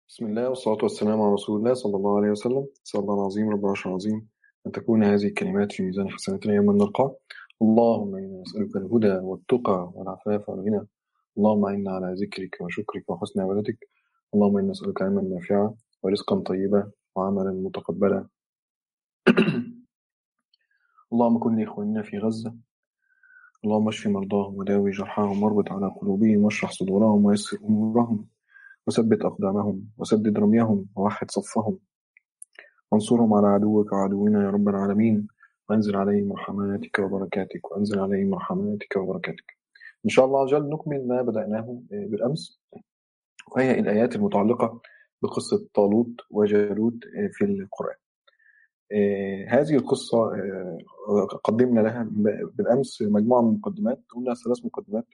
بسم الله والصلاة والسلام على رسول الله صلى الله عليه وسلم صلى الله العظيم رب العرش العظيم أن تكون هذه الكلمات في ميزان حسناتنا يوم نلقى اللهم إنا نسألك الهدى والتقى والعفاف والغنى اللهم إنا على ذكرك وشكرك وحسن عبادتك اللهم إنا نسألك علما نافعا ورزقا طيبا وعملا متقبلا اللهم كن لإخواننا في غزة اللهم اشف مرضاهم وداوي جرحاهم واربط على قلوبهم واشرح صدورهم ويسر أمورهم وثبت أقدامهم وسدد رميهم ووحد صفهم وانصرهم على عدوك وعدونا يا رب العالمين وانزل عليهم رحماتك وبركاتك وانزل عليهم رحماتك وبركاتك إن شاء الله عز وجل نكمل ما بدأناه بالأمس وهي الآيات المتعلقة بقصة طالوت وجالوت في القرآن هذه القصة قدمنا لها بالأمس مجموعة من المقدمات قلنا ثلاث مقدمات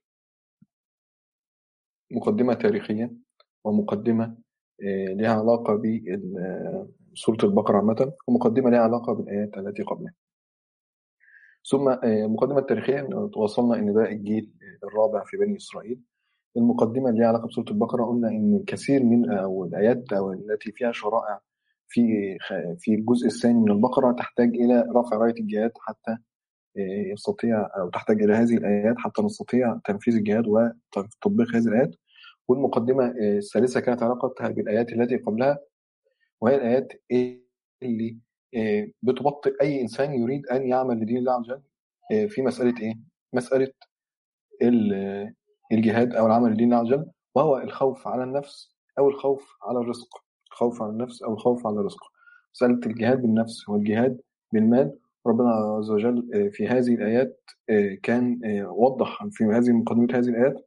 مقدمة تاريخية ومقدمة لها علاقة بسورة البقرة عامة ومقدمة لها علاقة بالآيات التي قبلها ثم المقدمة التاريخية وصلنا إن ده الجيل الرابع في بني إسرائيل المقدمة اللي لها علاقة بسورة البقرة قلنا إن كثير من أو الآيات أو التي فيها شرائع في في الجزء الثاني من البقرة تحتاج إلى رفع راية الجهاد حتى يستطيع أو تحتاج إلى هذه الآيات حتى نستطيع تنفيذ الجهاد وتطبيق هذه الآيات والمقدمة الثالثة كانت علاقتها بالآيات التي قبلها وهي الآيات اللي بتبطئ أي إنسان يريد أن يعمل لدين الله عز وجل في مسألة إيه؟ مسألة الجهاد أو العمل لدين الله عز وجل وهو الخوف على النفس أو الخوف على الرزق الخوف على النفس أو الخوف على الرزق مسألة الجهاد بالنفس والجهاد بالمال ربنا عز وجل في هذه الآيات كان وضح في هذه مقدمة هذه الآيات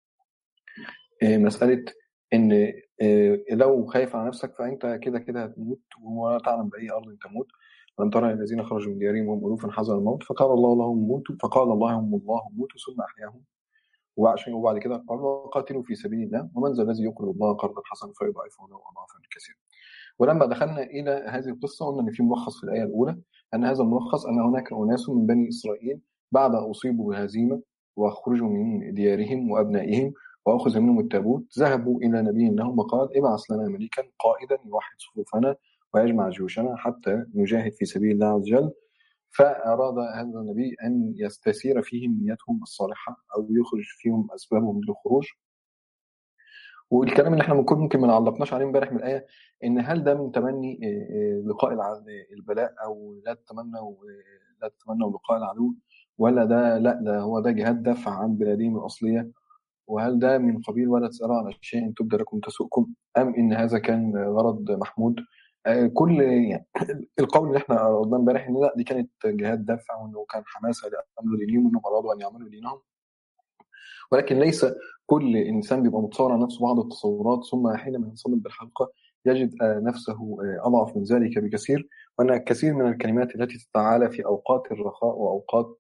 مسألة إن لو خايف على نفسك فأنت كده كده هتموت ولا تعلم بأي أرض تموت لم ترى الذين خرجوا من ديارهم وهم ألوف حذر الموت فقال الله لهم موتوا فقال الله هم الله موتوا ثم أحياهم وعشان وبعد كده قال وقاتلوا في سبيل الله ومن ذا الذي يقرض الله قرضا حسنا فيضاعفه له أضعافا كثيرا ولما دخلنا إلى هذه القصة قلنا إن في ملخص في الآية الأولى أن هذا الملخص أن هناك أناس من بني إسرائيل بعد أصيبوا بهزيمة وخرجوا من ديارهم وأبنائهم وأخذ منهم التابوت ذهبوا إلى نبي لهم وقال ابعث لنا ملكا قائدا يوحد صفوفنا ويجمع جيوشنا حتى نجاهد في سبيل الله عز وجل فأراد هذا النبي أن يستثير فيهم نيتهم الصالحة أو يخرج فيهم أسبابهم للخروج والكلام اللي احنا ممكن ممكن ما علقناش عليه امبارح من الآية إن هل ده من تمني لقاء البلاء أو لا تتمنوا لا تتمنوا لقاء العدو ولا ده لا ده هو ده جهاد دفع عن بلادهم الأصلية وهل ده من قبيل ولا تسألوا عن شيء تبدى لكم تسؤكم أم إن هذا كان غرض محمود كل يعني القول اللي احنا قلناه امبارح ان لا دي كانت جهاد دفع وانه كان حماسه لامر دينهم وانهم ارادوا ان يعملوا دينهم ولكن ليس كل انسان بيبقى متصور على نفسه بعض التصورات ثم حينما ينصدم بالحلقه يجد نفسه اضعف من ذلك بكثير وان كثير من الكلمات التي تتعالى في اوقات الرخاء واوقات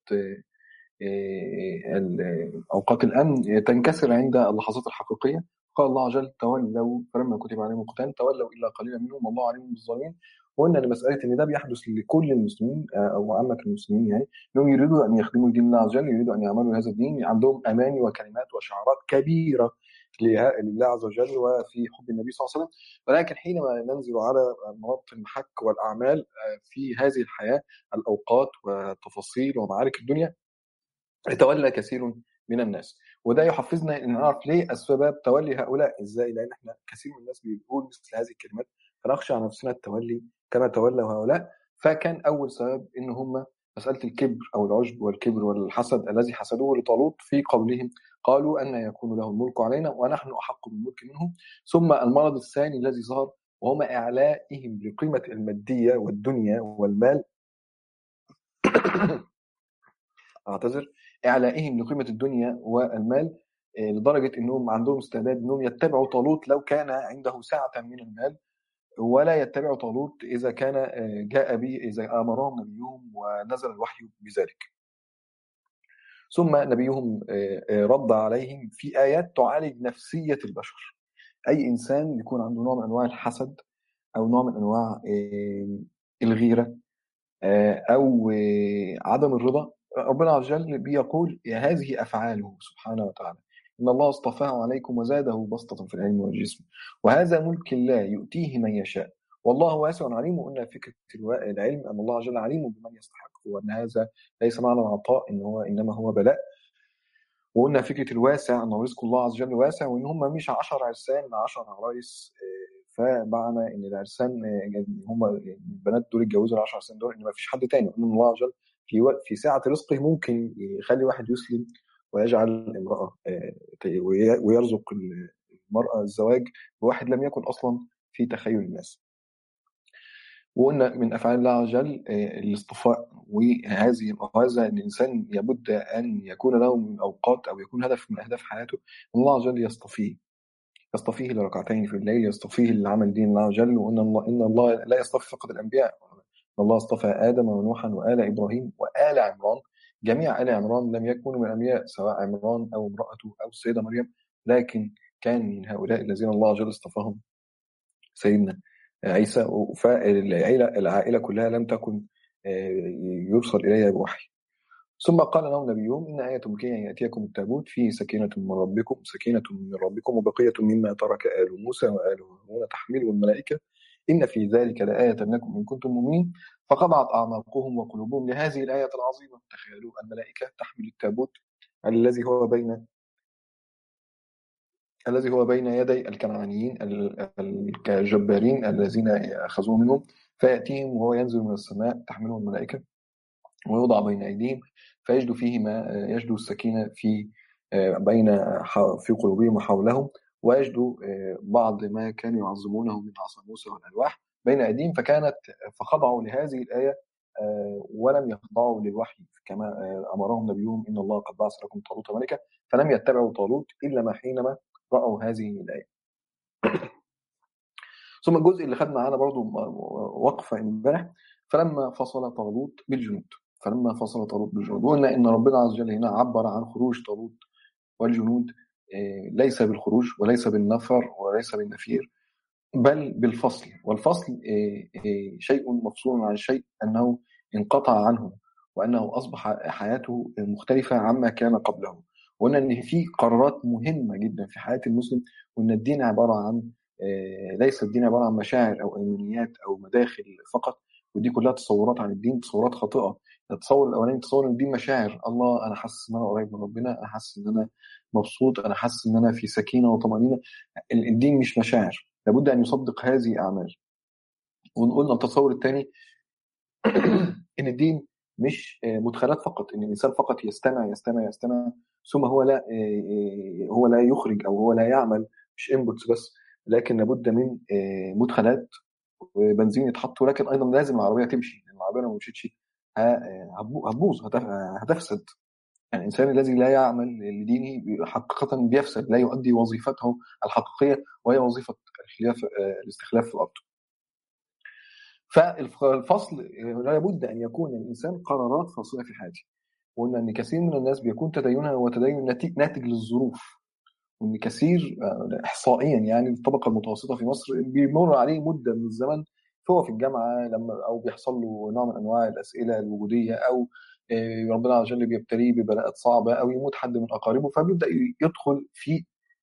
اوقات الامن تنكسر عند اللحظات الحقيقيه قال الله عز وجل تولوا فلما كتب عليهم القتال تولوا الا قليلا منهم والله عليم بالظالمين وقلنا لمساله ان ده بيحدث لكل المسلمين او عامه المسلمين يعني انهم يريدوا ان يخدموا دين الله عز وجل يريدوا ان يعملوا هذا الدين عندهم اماني وكلمات وشعارات كبيره لله عز وجل وفي حب النبي صلى الله عليه وسلم ولكن حينما ننزل على مناطق المحك والاعمال في هذه الحياه الاوقات والتفاصيل ومعارك الدنيا تولى كثير من الناس وده يحفزنا ان نعرف ليه اسباب تولي هؤلاء ازاي لان احنا كثير من الناس بيقول مثل هذه الكلمات فنخشى على نفسنا التولي كما تولوا هؤلاء فكان اول سبب ان هم مساله الكبر او العجب والكبر والحسد الذي حسدوه لطالوت في قولهم قالوا ان يكون له الملك علينا ونحن احق بالملك منه ثم المرض الثاني الذي ظهر وهم اعلائهم لقيمه الماديه والدنيا والمال اعتذر اعلائهم لقيمه الدنيا والمال لدرجه انهم عندهم استعداد انهم يتبعوا طالوت لو كان عنده سعه من المال ولا يتبعوا طالوت اذا كان جاء به اذا امرهم نبيهم ونزل الوحي بذلك. ثم نبيهم رد عليهم في ايات تعالج نفسيه البشر. اي انسان يكون عنده نوع من انواع الحسد او نوع من انواع الغيره او عدم الرضا ربنا عز وجل بيقول هذه افعاله سبحانه وتعالى إن الله اصطفاه عليكم وزاده بسطة في العلم والجسم وهذا ملك الله يؤتيه من يشاء والله واسع عليم وقلنا فكرة العلم أن الله جل عليم بمن يستحق وأن هذا ليس معنى العطاء إن هو إنما هو بلاء وقلنا فكرة الواسع أن رزق الله عز وجل واسع وإن هم مش 10 عرسان 10 عرايس فمعنى ان العرسان هم البنات دول اتجوزوا ال 10 سنين دول ان ما فيش حد تاني وان الله عز وجل في في سعه رزقه ممكن يخلي واحد يسلم ويجعل امراه ويرزق المراه الزواج بواحد لم يكن اصلا في تخيل الناس. وقلنا من افعال الله عز وجل الاصطفاء وهذه وهذا الانسان لابد ان يكون له من اوقات او يكون هدف من اهداف حياته الله عز وجل يصطفيه يصطفيه لركعتين في الليل يصطفيه لعمل دين الله عز وجل وان الله ان الله لا يصطفي فقط الانبياء الله اصطفى ادم ونوحا وال ابراهيم وال عمران جميع ال عمران لم يكونوا من الانبياء سواء عمران او امراته او السيده مريم لكن كان من هؤلاء الذين الله عز وجل اصطفاهم سيدنا عيسى فالعائله العائله كلها لم تكن يرسل اليها بوحي ثم قال لهم نبيهم إن آية ملكية أن يأتيكم التابوت فيه سكينة من ربكم سكينة من ربكم وبقية مما ترك آل موسى وآل هارون تحمله الملائكة إن في ذلك لآية لكم إن كنتم مؤمنين فقطعت أعناقهم وقلوبهم لهذه الآية العظيمة تخيلوا الملائكة تحمل التابوت الذي هو بين الذي هو بين يدي الكنعانيين الجبارين الذين أخذوه منهم فيأتيهم وهو ينزل من السماء تحمله الملائكة ويوضع بين أيديهم فيجدو فيه ما يجدو السكينة في بين في قلوبهم وحولهم ويجدو بعض ما كانوا يعظمونه من عصا موسى والألواح بين أيديهم فكانت فخضعوا لهذه الآية ولم يخضعوا للوحي كما أمرهم نبيهم إن الله قد بعث لكم طالوت ملكا فلم يتبعوا طالوت إلا ما حينما رأوا هذه الآية ثم الجزء اللي خد معانا برضو وقفة امبارح فلما فصل طالوت بالجنود فلما فصل طالوت بالجنود وقلنا ان ربنا عز وجل هنا عبر عن خروج طالوت والجنود ليس بالخروج وليس بالنفر وليس بالنفير بل بالفصل والفصل شيء مفصول عن شيء انه انقطع عنه وانه اصبح حياته مختلفه عما كان قبله وقلنا ان في قرارات مهمه جدا في حياه المسلم وان الدين عباره عن ليس الدين عباره عن مشاعر او ايمانيات او مداخل فقط ودي كلها تصورات عن الدين تصورات خاطئه التصور الاولاني تصور ان الدين مشاعر الله انا حاسس ان انا قريب من ربنا انا حاسس ان انا مبسوط انا حاسس ان انا في سكينه وطمانينه الدين مش مشاعر لابد ان يصدق هذه اعمال وقلنا التصور الثاني ان الدين مش مدخلات فقط ان الانسان فقط يستمع يستمع يستمع ثم هو لا هو لا يخرج او هو لا يعمل مش انبوتس بس لكن لابد من مدخلات وبنزين يتحط ولكن ايضا لازم العربيه تمشي لان العربيه لو ما مشيتش هتبوظ هتفسد يعني الانسان الذي لا يعمل لدينه حقيقه بيفسد لا يؤدي وظيفته الحقيقيه وهي وظيفه الخلاف الاستخلاف في الارض. فالفصل لابد ان يكون الانسان قرارات فاصله في حياته. وقلنا ان كثير من الناس بيكون تدينها هو تدين ناتج للظروف وان كثير احصائيا يعني الطبقه المتوسطه في مصر بيمر عليه مده من الزمن فهو في الجامعه لما او بيحصل له نوع من انواع الاسئله الوجوديه او ربنا عز وجل بيبتليه ببلاءات صعبه او يموت حد من اقاربه فبيبدا يدخل في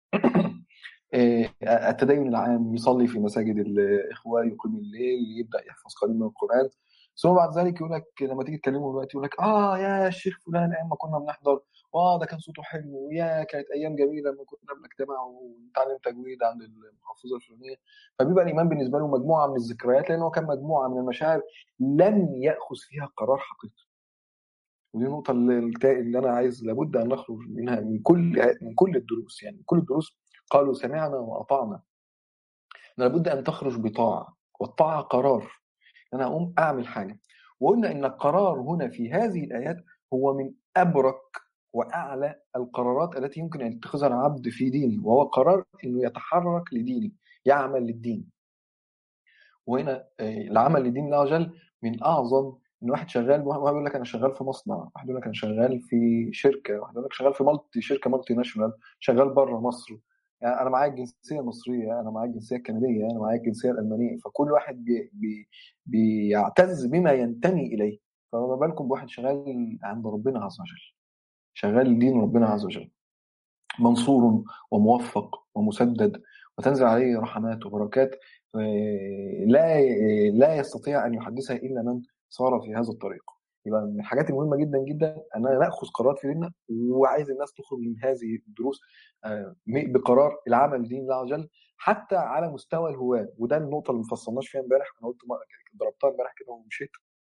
التدين العام يصلي في مساجد الاخوه يقيم الليل يبدا يحفظ قليل من القران ثم بعد ذلك يقول لك لما تيجي تكلمه دلوقتي يقول لك اه يا الشيخ فلان ايام ما كنا بنحضر اه ده كان صوته حلو ويا كانت ايام جميله لما كنا بنجتمع ونتعلم تجويد عند المحافظه الفلانيه فبيبقى الايمان بالنسبه له مجموعه من الذكريات لان هو كان مجموعه من المشاعر لم ياخذ فيها قرار حقيقي ودي النقطة اللي أنا عايز لابد أن نخرج منها من كل من كل الدروس يعني كل الدروس قالوا سمعنا وأطعنا لابد أن تخرج بطاعة والطاعة قرار أنا أقوم أعمل حاجة وقلنا إن القرار هنا في هذه الآيات هو من أبرك وأعلى القرارات التي يمكن أن يتخذها العبد في دينه وهو قرار أنه يتحرك لدينه يعمل للدين وهنا العمل لدين الله وجل من أعظم ان واحد شغال واحد يقول لك انا شغال في مصنع واحد يقول لك انا شغال في شركه واحد يقول لك شغال في مالتي شركه مالتي ناشونال شغال بره مصر يعني انا معايا الجنسيه المصريه انا معايا الجنسيه الكنديه انا معايا الجنسيه الالمانيه فكل واحد بي بي بيعتز بما ينتمي اليه فما بالكم بواحد شغال عند ربنا عز وجل شغال دين ربنا عز وجل منصور وموفق ومسدد وتنزل عليه رحمات وبركات آه، لا لا يستطيع ان يحدثها الا من صار في هذا الطريق يبقى من الحاجات المهمه جدا جدا اننا ناخذ قرارات في ديننا وعايز الناس تخرج من هذه الدروس آه، بقرار العمل بدين الله عز وجل حتى على مستوى الهواه وده النقطه اللي ما فصلناش فيها امبارح انا قلت ضربتها امبارح كده ومشيت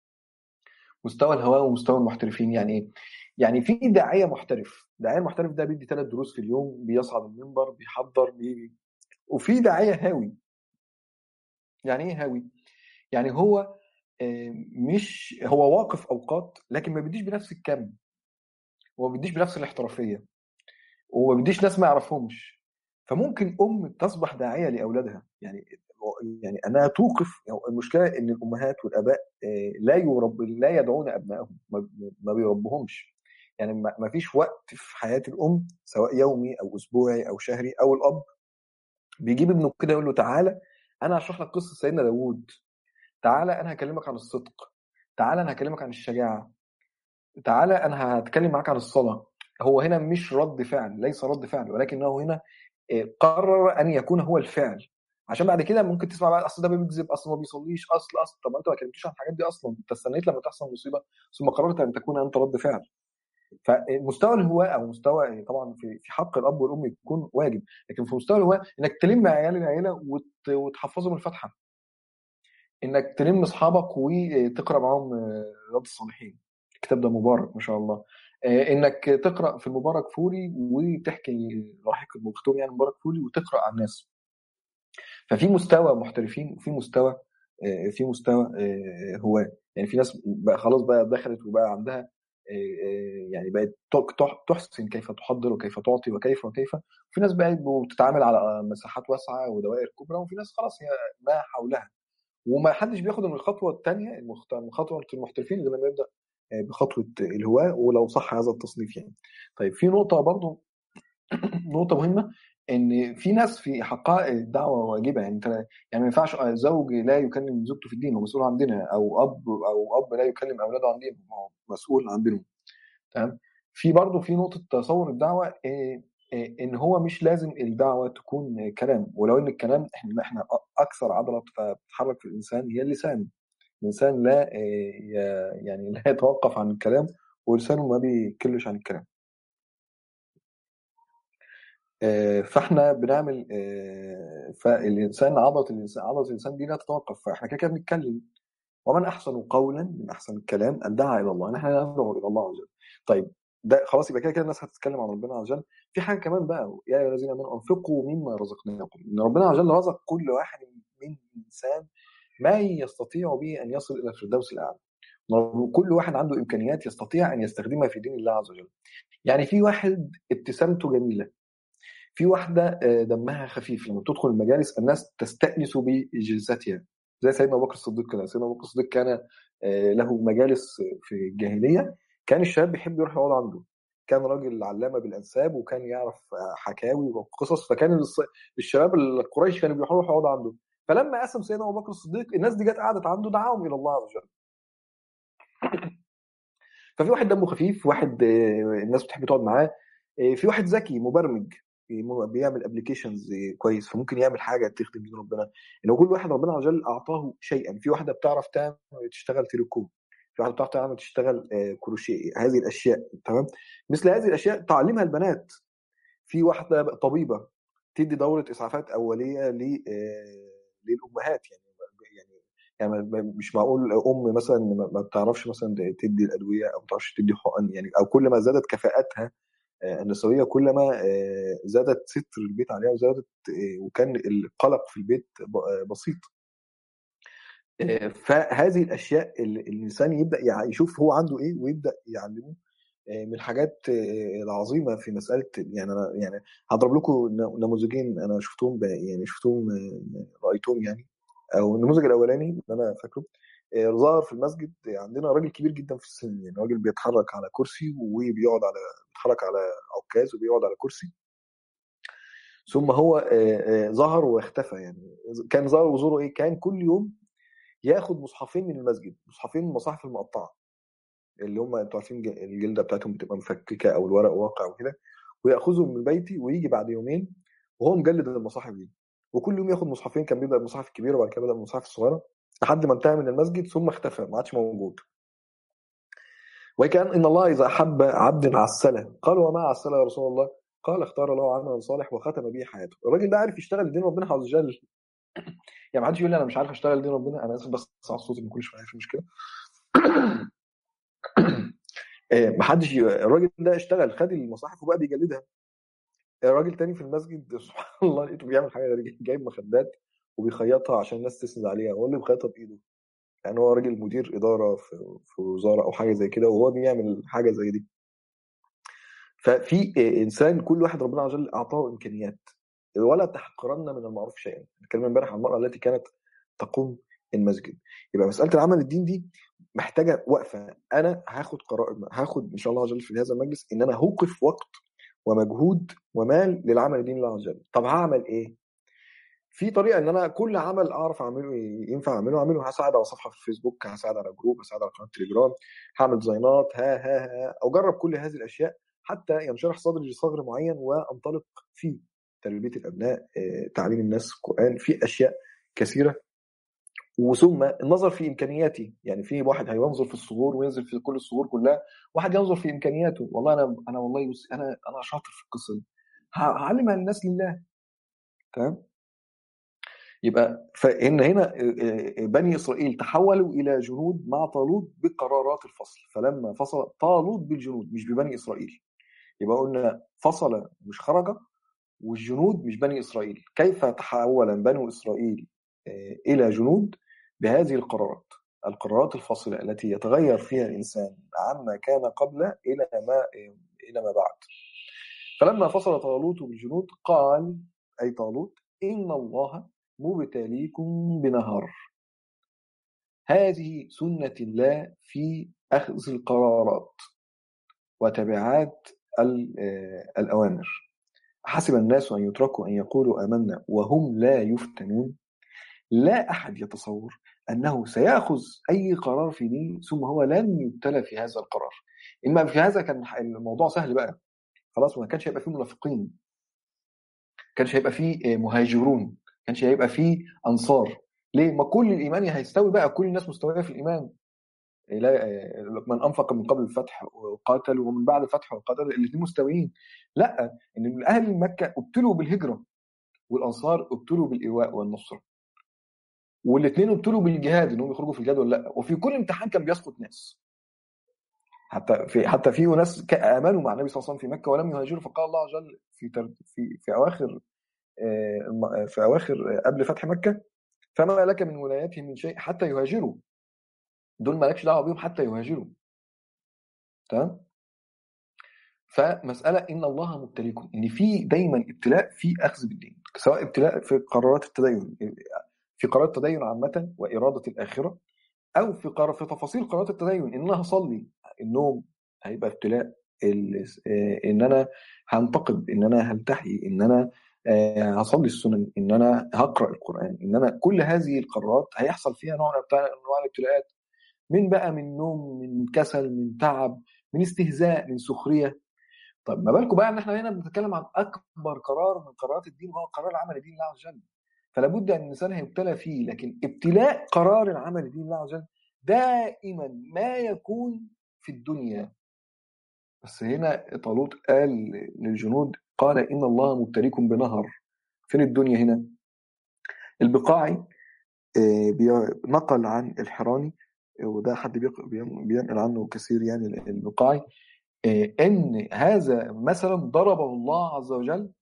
مستوى الهواه ومستوى المحترفين يعني ايه؟ يعني في داعيه محترف، داعيه محترف ده بيدي ثلاث دروس في اليوم بيصعد المنبر بيحضر بي... وفي داعيه هاوي. يعني ايه هاوي؟ يعني هو مش هو واقف اوقات لكن ما بيديش بنفس الكم وما بيديش بنفس الاحترافيه وما بيديش ناس ما يعرفهمش فممكن ام تصبح داعيه لاولادها يعني يعني انها توقف المشكله ان الامهات والاباء لا يرب لا يدعون ابنائهم ما بيربهمش يعني ما فيش وقت في حياه الام سواء يومي او اسبوعي او شهري او الاب بيجيب ابنه كده يقول له تعالى انا هشرح لك قصه سيدنا داوود تعالى انا هكلمك عن الصدق تعالى انا هكلمك عن الشجاعه تعالى انا هتكلم معاك عن الصلاه هو هنا مش رد فعل ليس رد فعل ولكنه هنا قرر ان يكون هو الفعل عشان بعد كده ممكن تسمع بقى اصل ده بيكذب اصل ما بيصليش اصل اصل طب انت ما كلمتوش عن الحاجات دي اصلا انت استنيت لما تحصل مصيبه ثم قررت ان تكون انت رد فعل فمستوى الهواء او مستوى طبعا في في حق الاب والام يكون واجب لكن في مستوى الهواء انك تلم عيال العيله وتحفظهم الفاتحه انك تلم اصحابك وتقرا معاهم رياض الصالحين الكتاب ده مبارك ما شاء الله انك تقرا في المبارك فوري وتحكي لاحق المختوم يعني مبارك فوري وتقرا على الناس ففي مستوى محترفين وفي مستوى في مستوى هواه يعني في ناس بقى خلاص بقى دخلت وبقى عندها يعني بقت تحسن كيف تحضر وكيف تعطي وكيف وكيف وفي ناس بقت بتتعامل على مساحات واسعه ودوائر كبرى وفي ناس خلاص هي ما حولها وما حدش بياخد من الخطوه الثانيه من خطوه المحترفين غير لما يبدا بخطوه الهواء ولو صح هذا التصنيف يعني. طيب في نقطه برضو نقطه مهمه ان في ناس في حقها الدعوه واجبه يعني انت يعني ما ينفعش زوج لا يكلم زوجته في الدين هو مسؤول عن دينها او اب او اب لا يكلم اولاده عن دينهم هو مسؤول عن دينهم تمام في برضه في نقطه تصور الدعوه ان هو مش لازم الدعوه تكون كلام ولو ان الكلام احنا احنا اكثر عضله بتتحرك في الانسان هي اللسان الانسان لا يعني لا يتوقف عن الكلام ولسانه ما بيكلش عن الكلام فاحنا بنعمل فالانسان عضله الانسان عضله الانسان دي لا تتوقف فاحنا كده كده بنتكلم ومن احسن قولا من احسن الكلام ان دعا الى الله ان احنا ندعو الى الله عز وجل طيب ده خلاص يبقى كده كده الناس هتتكلم عن ربنا عز وجل في حاجه كمان بقى يا ايها الذين امنوا انفقوا مما رزقناكم ان ربنا عز وجل رزق كل واحد من انسان ما يستطيع به ان يصل الى الفردوس الاعلى كل واحد عنده امكانيات يستطيع ان يستخدمها في دين الله عز وجل يعني في واحد ابتسامته جميله في واحده دمها خفيف لما تدخل المجالس الناس تستانس بجلستها زي سيدنا ابو بكر الصديق كده سيدنا ابو بكر الصديق كان له مجالس في الجاهليه كان الشباب بيحب يروح يقعد عنده كان راجل علامه بالانساب وكان يعرف حكاوي وقصص فكان الشباب القريش كانوا بيروحوا يقعدوا عنده فلما اسلم سيدنا ابو بكر الصديق الناس دي جت قعدت عنده دعاهم الى الله عز وجل ففي واحد دمه خفيف واحد الناس بتحب تقعد معاه في واحد ذكي مبرمج بيعمل ابلكيشنز كويس فممكن يعمل حاجه تخدم دين ربنا ان كل واحد ربنا عز وجل اعطاه شيئا في واحده بتعرف تعمل تشتغل تريكو في واحده بتعرف تعمل تشتغل كروشيه هذه الاشياء تمام مثل هذه الاشياء تعلمها البنات في واحده طبيبه تدي دوره اسعافات اوليه للامهات يعني يعني مش معقول ام مثلا ما بتعرفش مثلا تدي الادويه او ما بتعرفش تدي حقن يعني او كل ما زادت كفاءتها النسويه كل ما زادت ستر البيت عليها وزادت وكان القلق في البيت بسيط فهذه الاشياء اللي الانسان يبدا يشوف هو عنده ايه ويبدا يعلمه من الحاجات العظيمه في مساله يعني انا يعني هضرب لكم نموذجين انا شفتهم يعني شفتهم رايتهم يعني او النموذج الاولاني اللي انا فاكره ظهر في المسجد عندنا راجل كبير جدا في السن يعني راجل بيتحرك على كرسي وبيقعد على بيتحرك على عكاز وبيقعد على كرسي ثم هو ظهر واختفى يعني كان ظهر وزوره ايه كان كل يوم ياخد مصحفين من المسجد مصحفين من المصاحف المقطعه اللي هم انتوا عارفين الجلده بتاعتهم بتبقى مفككه او الورق واقع وكده وياخذهم من بيتي ويجي بعد يومين وهو مجلد المصاحف دي وكل يوم ياخد مصحفين كان بيبدا المصاحف الكبيره وبعد كده بدا المصاحف الصغيره لحد ما انتهى من المسجد ثم اختفى ما عادش موجود وكان ان الله اذا احب عبد عسله قال وما عسله يا رسول الله قال اختار له عملا صالح وختم به حياته الراجل ده عارف يشتغل دين ربنا عز وجل يعني ما حدش يقول لي انا مش عارف اشتغل دين ربنا انا اسف بس على صوتي ما كلش في مشكله ما حدش الراجل ده اشتغل خد المصاحف وبقى بيجلدها راجل تاني في المسجد سبحان الله لقيته بيعمل حاجه غريبه جايب مخدات وبيخيطها عشان الناس تسند عليها هو اللي بيخيطها بايده يعني هو راجل مدير اداره في, في وزاره او حاجه زي كده وهو بيعمل حاجه زي دي ففي انسان كل واحد ربنا عز وجل اعطاه امكانيات ولا تحقرن من المعروف شيئا نتكلم امبارح عن المراه التي كانت تقوم المسجد يبقى مساله العمل الدين دي محتاجه وقفه انا هاخد قرار هاخد ان شاء الله عز وجل في هذا المجلس ان انا هوقف وقت ومجهود ومال للعمل الدين الله عز وجل طب هعمل ايه في طريقه ان انا كل عمل اعرف اعمله ينفع اعمله اعمله هساعد على صفحه في الفيسبوك هساعد على جروب هساعد على قناه تليجرام هعمل ديزاينات ها ها ها اجرب كل هذه الاشياء حتى ينشرح صدري لصغر معين وانطلق في تربيه الابناء تعليم الناس القران في اشياء كثيره وثم النظر في امكانياتي يعني في واحد هينظر في الصغور وينزل في كل الصغور كلها واحد ينظر في امكانياته والله انا انا والله بص انا انا شاطر في القصه دي هعلمها للناس لله تمام يبقى فان هنا بني اسرائيل تحولوا الى جنود مع طالوت بقرارات الفصل فلما فصل طالوت بالجنود مش ببني اسرائيل يبقى قلنا فصل مش خرج والجنود مش بني اسرائيل كيف تحول بنو اسرائيل الى جنود بهذه القرارات القرارات الفاصله التي يتغير فيها الانسان عما كان قبل الى ما الى ما بعد فلما فصل طالوت بالجنود قال اي طالوت ان الله مبتليكم بنهر هذه سنه الله في اخذ القرارات وتبعات الاوامر حسب الناس ان يتركوا ان يقولوا امنا وهم لا يفتنون لا احد يتصور انه سياخذ اي قرار في دين ثم هو لن يبتلى في هذا القرار اما في هذا كان الموضوع سهل بقى خلاص ما كانش هيبقى فيه منافقين كانش هيبقى فيه مهاجرون كانش هيبقى فيه انصار ليه ما كل الايمان هيستوي بقى كل الناس مستويه في الايمان من انفق من قبل الفتح وقاتل ومن بعد الفتح وقاتل الاثنين مستويين لا ان اهل مكه ابتلوا بالهجره والانصار ابتلوا بالايواء والنصره والاثنين ابتلوا بالجهاد انهم يخرجوا في الجهاد ولا لا وفي كل امتحان كان بيسقط ناس حتى في حتى في ناس امنوا مع النبي صلى الله عليه وسلم في مكه ولم يهاجروا فقال الله عز وجل في في في اواخر في اواخر قبل فتح مكه فما لك من ولايتهم من شيء حتى يهاجروا دول مالكش دعوه بيهم حتى يهاجروا تمام فمساله ان الله مبتليكم ان في دايما ابتلاء في اخذ بالدين سواء ابتلاء في قرارات التدين في قرارات التدين عامه واراده الاخره او في قرار في تفاصيل قرارات التدين ان انا هصلي النوم هيبقى ابتلاء ان انا هنتقد ان انا هلتحي ان انا هصلي السنن ان انا هقرا القران ان انا كل هذه القرارات هيحصل فيها نوع من انواع الابتلاءات من بقى من نوم من كسل من تعب من استهزاء من سخريه طب ما بالكم بقى ان احنا هنا بنتكلم عن اكبر قرار من قرارات الدين وهو قرار عمل دين الله عز وجل فلا بد ان الانسان هيبتلى فيه لكن ابتلاء قرار العمل دين الله عز وجل دائما ما يكون في الدنيا بس هنا طالوت قال للجنود قال ان الله مبتليكم بنهر فين الدنيا هنا البقاعي نقل عن الحراني وده حد بينقل عنه كثير يعني البقاعي ان هذا مثلا ضربه الله عز وجل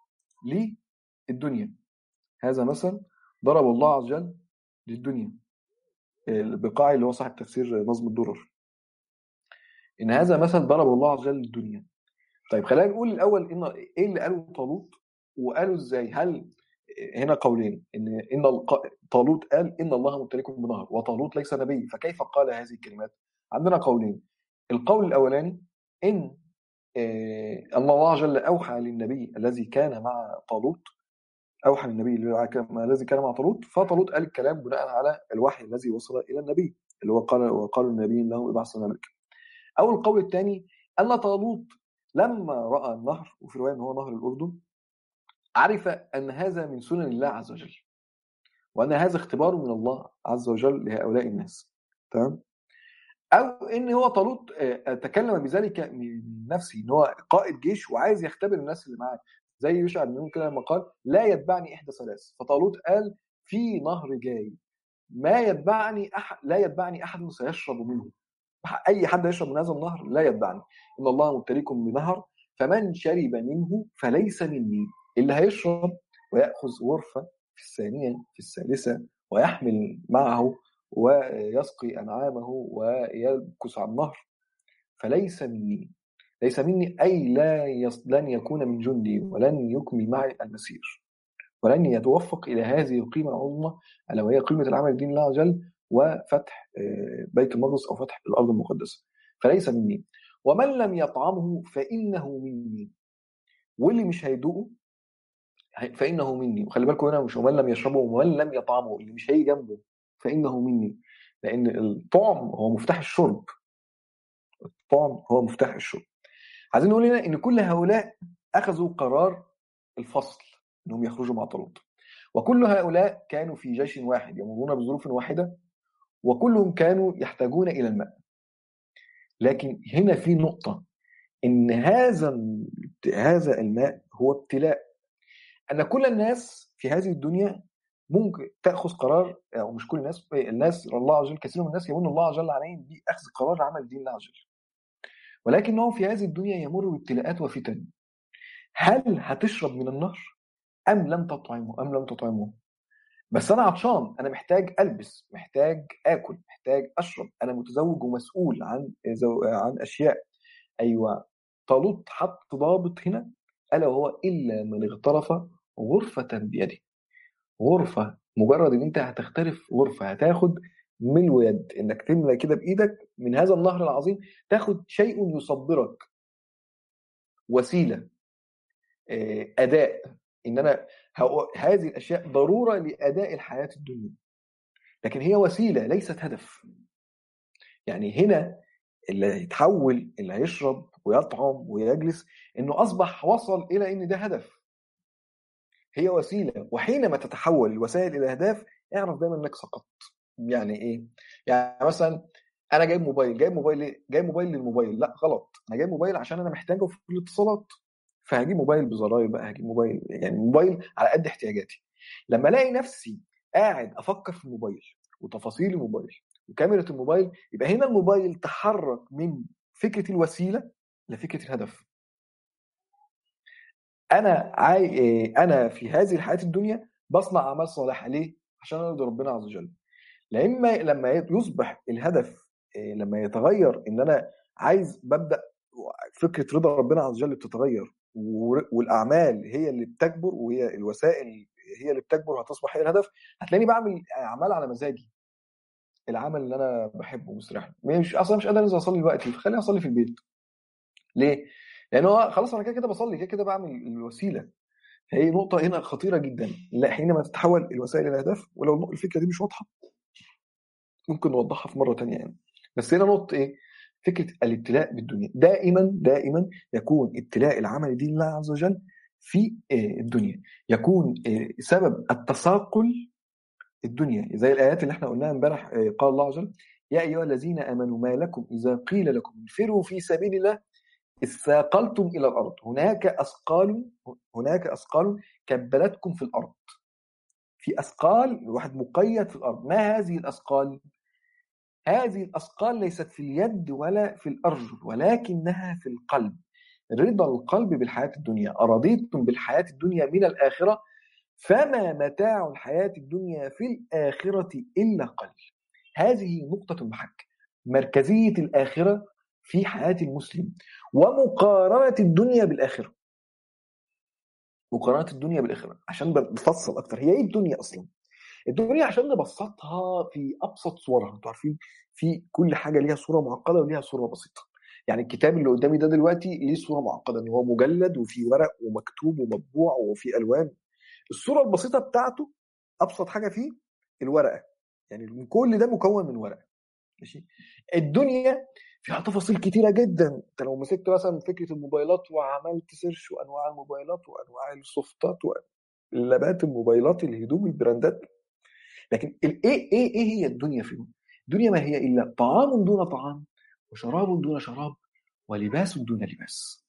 للدنيا هذا مثل ضربه الله عز وجل للدنيا البقاعي اللي هو صاحب تفسير نظم الدرر ان هذا مثل ضربه الله عز وجل للدنيا طيب خلينا نقول الاول ان ايه اللي قاله طالوت وقالوا ازاي هل هنا قولين ان ان طالوت قال ان الله مبتليكم بنهر وطالوت ليس نبي فكيف قال هذه الكلمات عندنا قولين القول الاولاني ان الله عز وجل اوحى للنبي الذي كان مع طالوت اوحى للنبي الذي كان مع طالوت فطالوت قال الكلام بناء على الوحي الذي وصل الى النبي اللي هو قال وقالوا النبي له ابعث لنا ملكا او القول الثاني ان طالوت لما راى النهر وفي روايه ان هو نهر الاردن عرف ان هذا من سنن الله عز وجل وان هذا اختبار من الله عز وجل لهؤلاء الناس تمام او ان هو طالوت آه، تكلم بذلك من نفسه ان هو قائد جيش وعايز يختبر الناس اللي معاه زي يوشع بن نون كده لما قال لا يتبعني احدى ثلاث فطالوت قال في نهر جاي ما يتبعني أحد لا يتبعني احد سيشرب منه اي حد يشرب من هذا النهر لا يتبعني ان الله مبتليكم بنهر فمن شرب منه فليس مني اللي هيشرب وياخذ غرفه في الثانيه في الثالثه ويحمل معه ويسقي انعامه ويمكث على النهر فليس مني ليس مني اي لا يص... لن يكون من جندي ولن يكمل معي المسير ولن يتوفق الى هذه القيمه العظمى الا وهي قيمه العمل لدين الله عز وجل وفتح بيت المقدس او فتح الارض المقدسه فليس مني ومن لم يطعمه فانه مني واللي مش هيدوقه فانه مني وخلي بالكم هنا مش ومن لم يشربه ومن لم يطعمه اللي مش هيجي جنبه فانه مني لان الطعم هو مفتاح الشرب الطعم هو مفتاح الشرب عايزين نقول هنا ان كل هؤلاء اخذوا قرار الفصل انهم يخرجوا مع طالوت وكل هؤلاء كانوا في جيش واحد يمرون بظروف واحده وكلهم كانوا يحتاجون الى الماء لكن هنا في نقطه ان هذا هذا الماء هو ابتلاء ان كل الناس في هذه الدنيا ممكن تاخذ قرار او مش كل الناس الناس الله عز وجل كثير من الناس يمن الله عز وجل عليهم باخذ قرار عمل دين الله عز وجل ولكنه في هذه الدنيا يمر بابتلاءات وفتن هل هتشرب من النهر ام لم تطعمه ام لم تطعمه بس انا عطشان انا محتاج البس محتاج اكل محتاج اشرب انا متزوج ومسؤول عن عن اشياء ايوه طالوت حط ضابط هنا الا وهو الا من اغترف غرفه بيده غرفه مجرد ان انت هتخترف غرفه هتاخد من اليد انك تملى كده بايدك من هذا النهر العظيم تاخد شيء يصبرك وسيله اداء ان انا هذه الاشياء ضروره لاداء الحياه الدنيا لكن هي وسيله ليست هدف يعني هنا اللي هيتحول اللي هيشرب ويطعم ويجلس انه اصبح وصل الى ان ده هدف هي وسيله وحينما تتحول الوسائل الى اهداف اعرف دايما انك سقطت يعني ايه يعني مثلا انا جايب موبايل جايب موبايل ليه جايب موبايل للموبايل لا غلط انا جايب موبايل عشان انا محتاجه في الاتصالات فهجيب موبايل بزراير بقى هجيب موبايل يعني موبايل على قد احتياجاتي لما الاقي نفسي قاعد افكر في الموبايل وتفاصيل الموبايل وكاميرا الموبايل يبقى هنا الموبايل تحرك من فكره الوسيله لفكره الهدف انا عاي... انا في هذه الحياه الدنيا بصنع اعمال صالحه ليه؟ عشان ارضي ربنا عز وجل لما لما يصبح الهدف لما يتغير ان انا عايز ببدا فكره رضا ربنا عز وجل بتتغير والاعمال هي اللي بتكبر وهي الوسائل هي اللي بتكبر وهتصبح هي الهدف هتلاقيني بعمل اعمال على مزاجي العمل اللي انا بحبه مستريح مش اصلا مش قادر انزل اصلي دلوقتي فخليني اصلي في البيت ليه؟ لان هو خلاص انا كده كده بصلي كده كده بعمل الوسيله هي نقطة هنا خطيرة جدا لا حينما تتحول الوسائل إلى أهداف ولو الفكرة دي مش واضحة ممكن نوضحها في مرة تانية يعني بس هنا نقطة إيه؟ فكرة الابتلاء بالدنيا دائما دائما يكون ابتلاء العمل دين الله عز وجل في الدنيا يكون سبب التثاقل الدنيا زي الآيات اللي احنا قلناها امبارح قال الله عز وجل يا أيها الذين آمنوا ما لكم إذا قيل لكم انفروا في سبيل الله اثاقلتم الى الارض هناك اثقال هناك اثقال كبلتكم في الارض في اثقال الواحد مقيد في الارض ما هذه الاثقال هذه الاثقال ليست في اليد ولا في الارجل ولكنها في القلب رضا القلب بالحياه الدنيا ارضيتم بالحياه الدنيا من الاخره فما متاع الحياه الدنيا في الاخره الا قليل هذه نقطه المحك مركزيه الاخره في حياه المسلم ومقارنه الدنيا بالاخره مقارنه الدنيا بالاخره عشان بفصل اكتر هي ايه الدنيا اصلا الدنيا عشان نبسطها في ابسط صورها انتوا عارفين في كل حاجه ليها صوره معقده وليها صوره بسيطه يعني الكتاب اللي قدامي ده دلوقتي ليه صوره معقده ان هو مجلد وفي ورق ومكتوب ومطبوع وفي الوان الصوره البسيطه بتاعته ابسط حاجه فيه الورقه يعني كل ده مكون من ورقه ماشي الدنيا فيها تفاصيل كتيره جدا انت لو مسكت مثلا فكره الموبايلات وعملت سيرش وانواع الموبايلات وانواع السوفتات واللابات الموبايلات الهدوم البراندات لكن الايه ايه ايه هي الدنيا فيهم؟ الدنيا ما هي الا طعام دون طعام وشراب دون شراب ولباس دون لباس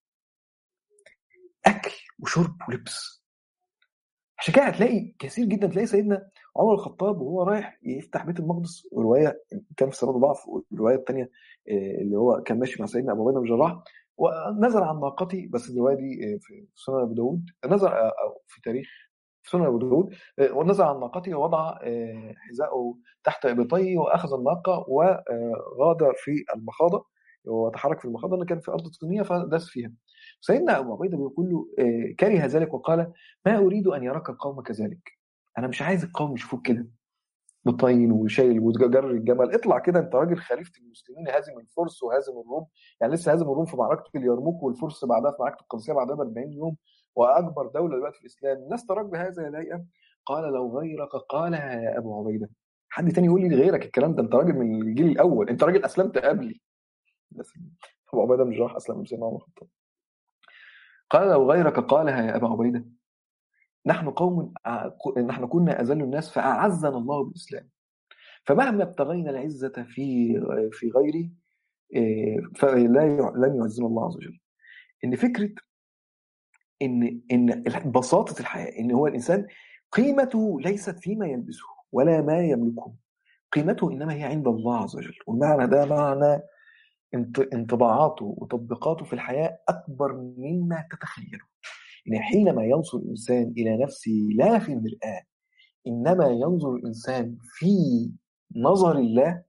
اكل وشرب ولبس عشان كده هتلاقي كثير جدا تلاقي سيدنا عمر الخطاب وهو رايح يفتح بيت المقدس وروايه كان في سند ضعف والروايه الثانيه اللي هو كان ماشي مع سيدنا ابو عبيده بن الجراح ونزل عن ناقتي بس الروايه دي في سنن ابو داود نزل في تاريخ في سنن ابو داود ونزل عن ناقته ووضع حذاءه تحت ابطيه واخذ الناقه وغادر في المخاضه وتحرك في المخاضه اللي كان في ارض طينيه فداس فيها سيدنا ابو عبيده بيقول له كره ذلك وقال ما اريد ان يراك القوم كذلك انا مش عايز القوم يشوفوك كده بطين وشايل وجر الجمل اطلع كده انت راجل خليفه المسلمين هازم الفرس وهازم الروم يعني لسه هازم الروم في معركه اليرموك والفرس بعدها في معركه القادسيه بعدها ب 40 يوم واكبر دوله دلوقتي في الاسلام الناس تراك بهذا يا ليئه قال لو غيرك قالها يا ابو عبيده حد تاني يقول لي غيرك الكلام ده انت راجل من الجيل الاول انت راجل اسلمت قبلي بس ابو عبيده مش راح اسلم سيدنا عمر الخطاب قال لو غيرك قالها يا ابا عبيده نحن قوم نحن كنا اذل الناس فاعزنا الله بالاسلام فمهما ابتغينا العزه في في غيره فلا لن يعزنا الله عز وجل ان فكره ان ان بساطه الحياه ان هو الانسان قيمته ليست فيما يلبسه ولا ما يملكه قيمته انما هي عند الله عز وجل والمعنى ده معنى انطباعاته وتطبيقاته في الحياه اكبر مما تتخيله إن حينما ينظر الإنسان إلى نفسه لا في المرآة إنما ينظر الإنسان في نظر الله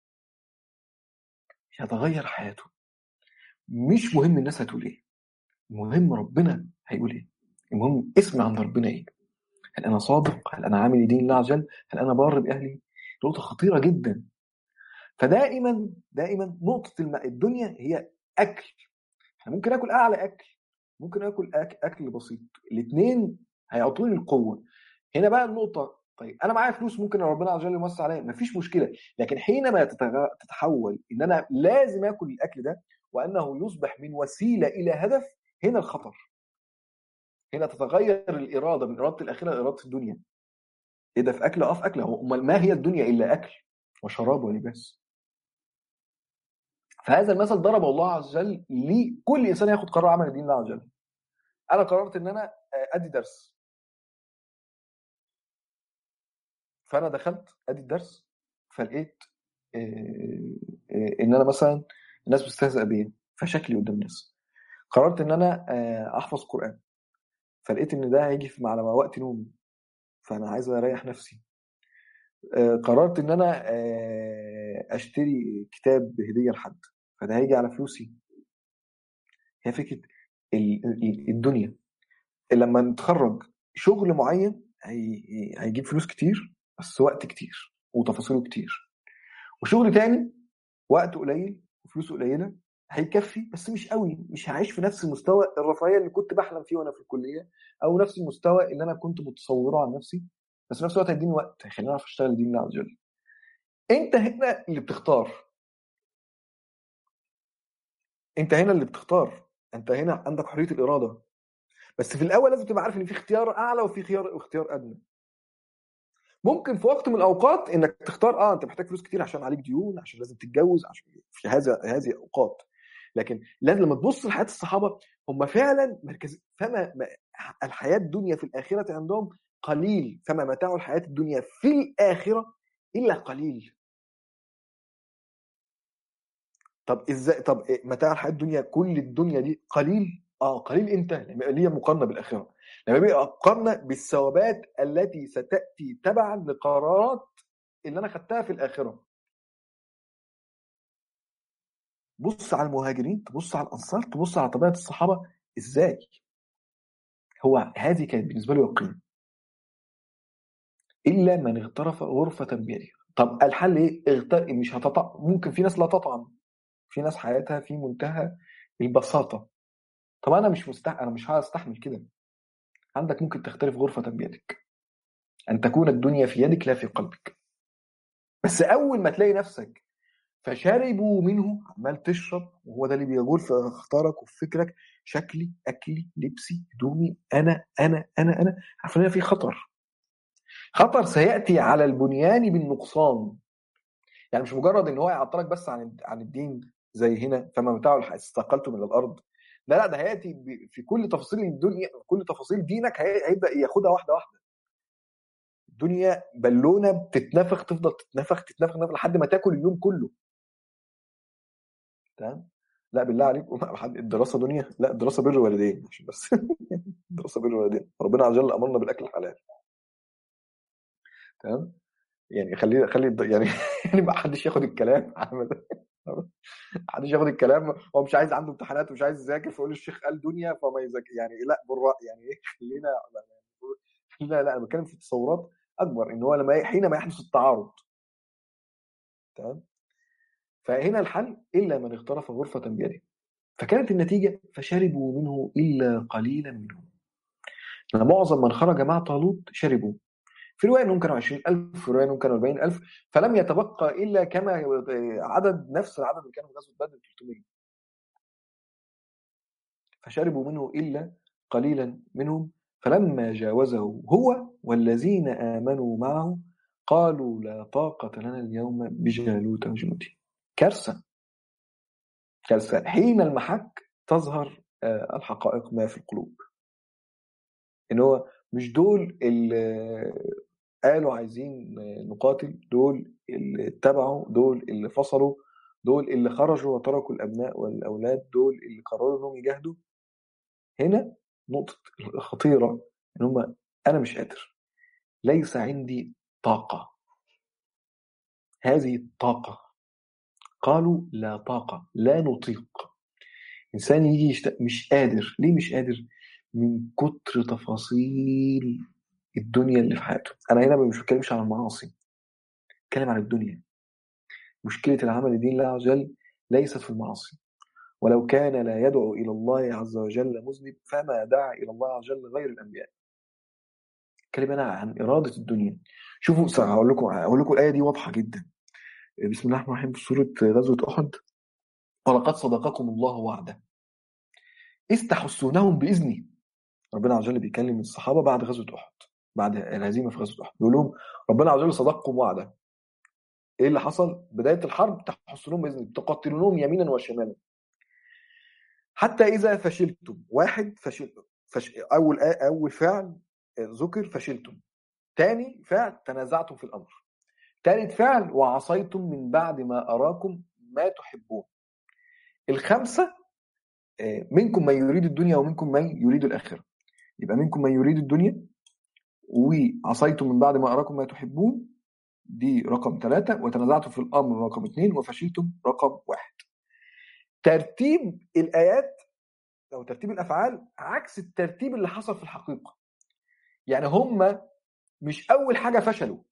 يتغير حياته مش مهم الناس هتقول إيه المهم ربنا هيقول إيه المهم اسم عند ربنا إيه هل أنا صادق هل أنا عامل دين الله عز وجل هل أنا بار بأهلي نقطة خطيرة جدا فدائما دائما نقطة الماء الدنيا هي أكل احنا ممكن آكل أعلى أكل ممكن اكل أكل, اكل بسيط الاثنين هيعطوني القوه هنا بقى النقطه طيب انا معايا فلوس ممكن ربنا عز وجل يوسع عليا مفيش مشكله لكن حينما تتحول ان انا لازم اكل الاكل ده وانه يصبح من وسيله الى هدف هنا الخطر هنا تتغير الاراده من اراده الاخره لاراده الدنيا ايه ده في اكل اه في اكل امال ما هي الدنيا الا اكل وشراب ولباس فهذا المثل ضربه الله عز وجل لكل انسان ياخد قرار عمل دين الله عز وجل انا قررت ان انا ادي درس فانا دخلت ادي الدرس فلقيت ان انا مثلا الناس بتستهزأ بيا فشكلي قدام الناس قررت ان انا احفظ قران فلقيت ان ده هيجي على وقت نومي فانا عايز اريح نفسي قررت ان انا اشتري كتاب هديه لحد فده هيجي على فلوسي هي فكره الدنيا لما نتخرج شغل معين هيجيب فلوس كتير بس وقت كتير وتفاصيله كتير وشغل تاني وقت قليل وفلوسه قليله هيكفي بس مش قوي مش هعيش في نفس مستوى الرفاهيه اللي كنت بحلم فيه وانا في الكليه او نفس المستوى اللي انا كنت متصوره عن نفسي بس في نفس الوقت هيديني وقت هيخليني اعرف اشتغل دين الله عز وجل انت هنا اللي بتختار انت هنا اللي بتختار انت هنا عندك حريه الاراده بس في الاول لازم تبقى عارف ان في اختيار اعلى وفي خيار اختيار ادنى ممكن في وقت من الاوقات انك تختار اه انت محتاج فلوس كتير عشان عليك ديون عشان لازم تتجوز عشان في هذا هذه الاوقات لكن لازم لما تبص لحياه الصحابه هم فعلا مركز فما الحياه الدنيا في الاخره عندهم قليل فما متاع الحياه الدنيا في الاخره الا قليل طب ازاي طب متاع الحياه الدنيا كل الدنيا دي قليل اه قليل امتى لما يبقى ليا مقارنه بالاخره لما يبقى مقارنه بالثوابات التي ستاتي تبعا لقرارات اللي انا خدتها في الاخره بص على المهاجرين تبص على الانصار تبص على طبيعه الصحابه ازاي هو هذه كانت بالنسبه له القيمه الا من اغترف غرفه بيده طب الحل ايه اغتر... مش هتطع ممكن في ناس لا تطعم في ناس حياتها في منتهى البساطه طب انا مش مستح... انا مش هستحمل كده عندك ممكن تختلف غرفه بيدك ان تكون الدنيا في يدك لا في قلبك بس اول ما تلاقي نفسك فشربوا منه عمال تشرب وهو ده اللي بيجول في اختارك وفي فكرك شكلي اكلي لبسي هدومي انا انا انا انا عارف ان في خطر خطر سياتي على البنيان بالنقصان يعني مش مجرد ان هو يعطلك بس عن عن الدين زي هنا فما متاعه استقلتم من الارض لا لا ده هياتي في كل تفاصيل الدنيا كل تفاصيل دينك هيبدا ياخدها واحده واحده الدنيا بالونه بتتنفخ تفضل تتنفخ تتنفخ تتنفخ لحد ما تاكل اليوم كله تمام لا بالله عليك الدراسه دنيا لا الدراسه بر والدين عشان بس الدراسه بر والدين ربنا عز وجل امرنا بالاكل الحلال تمام يعني خلي خلي يعني يعني ما حدش ياخد الكلام ما حدش ياخد الكلام هو مش عايز عنده امتحانات ومش عايز يذاكر فيقول الشيخ قال دنيا فما يذاكر يعني لا بالراء يعني ايه خلينا لا لا انا بتكلم في تصورات اكبر ان هو لما حينما يحدث التعارض تمام فهنا الحل الا من اغترف غرفه بيده فكانت النتيجه فشربوا منه الا قليلا منهم معظم من خرج مع طالوت شربوا في روايه انهم كانوا 20000 في روايه انهم كانوا 40000 فلم يتبقى الا كما عدد نفس العدد اللي كانوا في غزوه بدر 300 فشربوا منه الا قليلا منهم فلما جاوزه هو والذين امنوا معه قالوا لا طاقة لنا اليوم بجالوت وجنوده كارثة كارثة حين المحك تظهر الحقائق ما في القلوب ان هو مش دول اللي قالوا عايزين نقاتل دول اللي اتبعوا دول اللي فصلوا دول اللي خرجوا وتركوا الابناء والاولاد دول اللي قرروا انهم يجاهدوا هنا نقطة خطيرة ان هم انا مش قادر ليس عندي طاقة هذه الطاقة قالوا لا طاقة لا نطيق إنسان يجي يشت... مش قادر ليه مش قادر من كتر تفاصيل الدنيا اللي في حياته أنا هنا مش بتكلمش عن المعاصي بتكلم عن الدنيا مشكلة العمل لدين الله عز وجل ليست في المعاصي ولو كان لا يدعو إلى الله عز وجل مذنب فما دعا إلى الله عز وجل غير الأنبياء كلمة أنا عن إرادة الدنيا شوفوا هقول لكم هقول لكم الآية دي واضحة جدا بسم الله الرحمن الرحيم في سورة غزوة أحد ولقد صدقكم الله وعده إذ تحسونهم بإذنه ربنا عز وجل بيكلم الصحابة بعد غزوة أحد بعد الهزيمة في غزوة أحد بيقول لهم ربنا عز وجل صدقكم وعده إيه اللي حصل؟ بداية الحرب تحسونهم بإذنه تقتلونهم يمينا وشمالا حتى إذا فشلتم واحد فشل, فشل أول أول فعل ذكر فشلتم تاني فعل تنازعتم في الأمر ثالث فعل وعصيتم من بعد ما أراكم ما تحبون الخمسة منكم من يريد الدنيا ومنكم من يريد الآخرة يبقى منكم من يريد الدنيا وعصيتم من بعد ما أراكم ما تحبون دي رقم ثلاثة وتنازعتم في الأمر رقم اثنين وفشلتم رقم واحد ترتيب الآيات أو ترتيب الأفعال عكس الترتيب اللي حصل في الحقيقة يعني هم مش أول حاجة فشلوا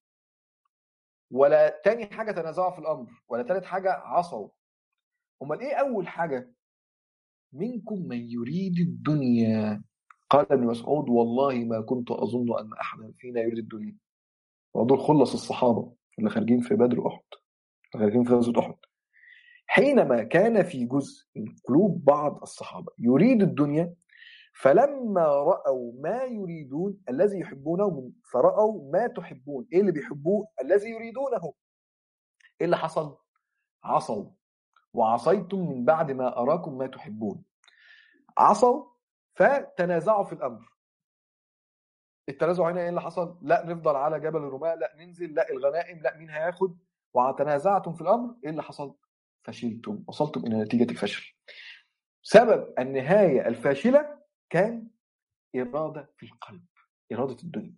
ولا تاني حاجة تنازعوا في الأمر ولا تالت حاجة عصوا أمال إيه أول حاجة منكم من يريد الدنيا قال ابن مسعود والله ما كنت أظن أن أحدا فينا يريد الدنيا ودول خلص الصحابة اللي خارجين في بدر أحد اللي خارجين في غزوة أحد حينما كان في جزء من قلوب بعض الصحابة يريد الدنيا فلما رأوا ما يريدون الذي يحبونه فرأوا ما تحبون إيه اللي بيحبوه الذي يريدونه إيه اللي حصل عصوا وعصيتم من بعد ما أراكم ما تحبون عصوا فتنازعوا في الأمر التنازع هنا ايه اللي حصل؟ لا نفضل على جبل الرماة، لا ننزل، لا الغنائم، لا مين هياخد؟ وتنازعتم في الامر، ايه اللي حصل؟ فشلتم، وصلتم الى نتيجه الفشل. سبب النهايه الفاشله كان إرادة في القلب إرادة الدنيا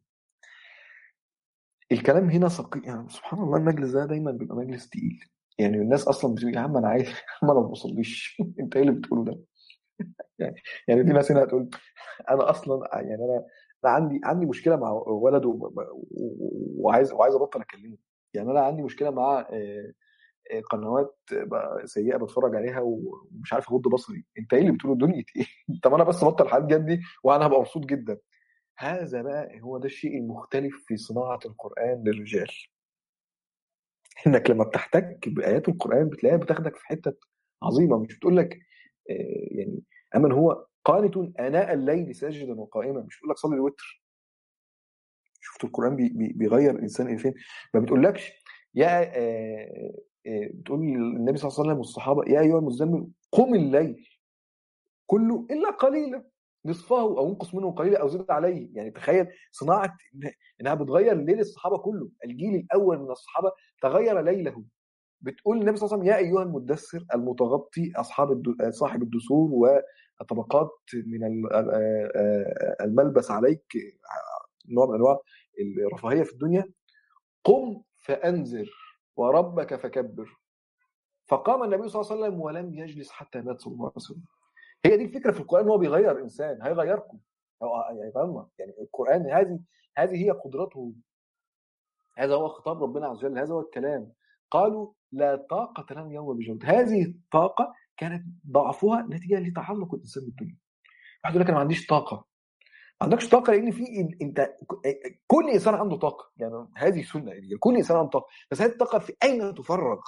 الكلام هنا ثقيل يعني سبحان الله المجلس ده دايما بيبقى مجلس تقيل يعني الناس اصلا بتقول يا عم انا عايز ما انا ما بصليش انت ايه اللي بتقوله ده؟ يعني يعني في ناس هنا هتقول انا اصلا يعني انا انا عندي عندي مشكله مع ولده وعايز وعايز ابطل اكلمه يعني انا عندي مشكله مع قنوات سيئه بتفرج عليها ومش عارف اغض بصري انت ايه اللي بتقوله دنيا ايه طب انا بس بطل حاجات جد دي وانا هبقى مبسوط جدا هذا بقى هو ده الشيء المختلف في صناعه القران للرجال انك لما بتحتك بايات القران بتلاقيها بتاخدك في حته عظيمه مش بتقول لك آه، يعني امن هو قانت اناء الليل ساجدا وقائما مش بتقول لك صلي الوتر شفت القران بي بي بيغير الانسان الى فين ما بتقولكش يا آه، آه، بتقول النبي صلى الله عليه وسلم والصحابه يا ايها المزمل قم الليل كله الا قليلا نصفه او انقص منه قليلا او زد عليه يعني تخيل صناعه انها بتغير ليل الصحابه كله الجيل الاول من الصحابه تغير ليله بتقول النبي صلى الله عليه وسلم يا ايها المدثر المتغطي اصحاب الدو... صاحب الدثور والطبقات من الملبس عليك نوع من انواع الرفاهيه في الدنيا قم فانذر وربك فكبر فقام النبي صلى الله عليه وسلم ولم يجلس حتى مات صلى الله عليه وسلم هي دي الفكره في القران هو بيغير انسان هيغيركم هيغيرنا يعني القران هذه هذه هي قدرته هذا هو خطاب ربنا عز وجل هذا هو الكلام قالوا لا طاقة لنا اليوم بجهد هذه الطاقة كانت ضعفها نتيجة لتعلق الإنسان بالدنيا واحد يقول لك أنا ما عنديش طاقة ما عندكش طاقة لأن في أنت كل إنسان عنده طاقة يعني هذه سنة يعني كل إنسان عنده طاقة بس هذه الطاقة في أين تفرغ؟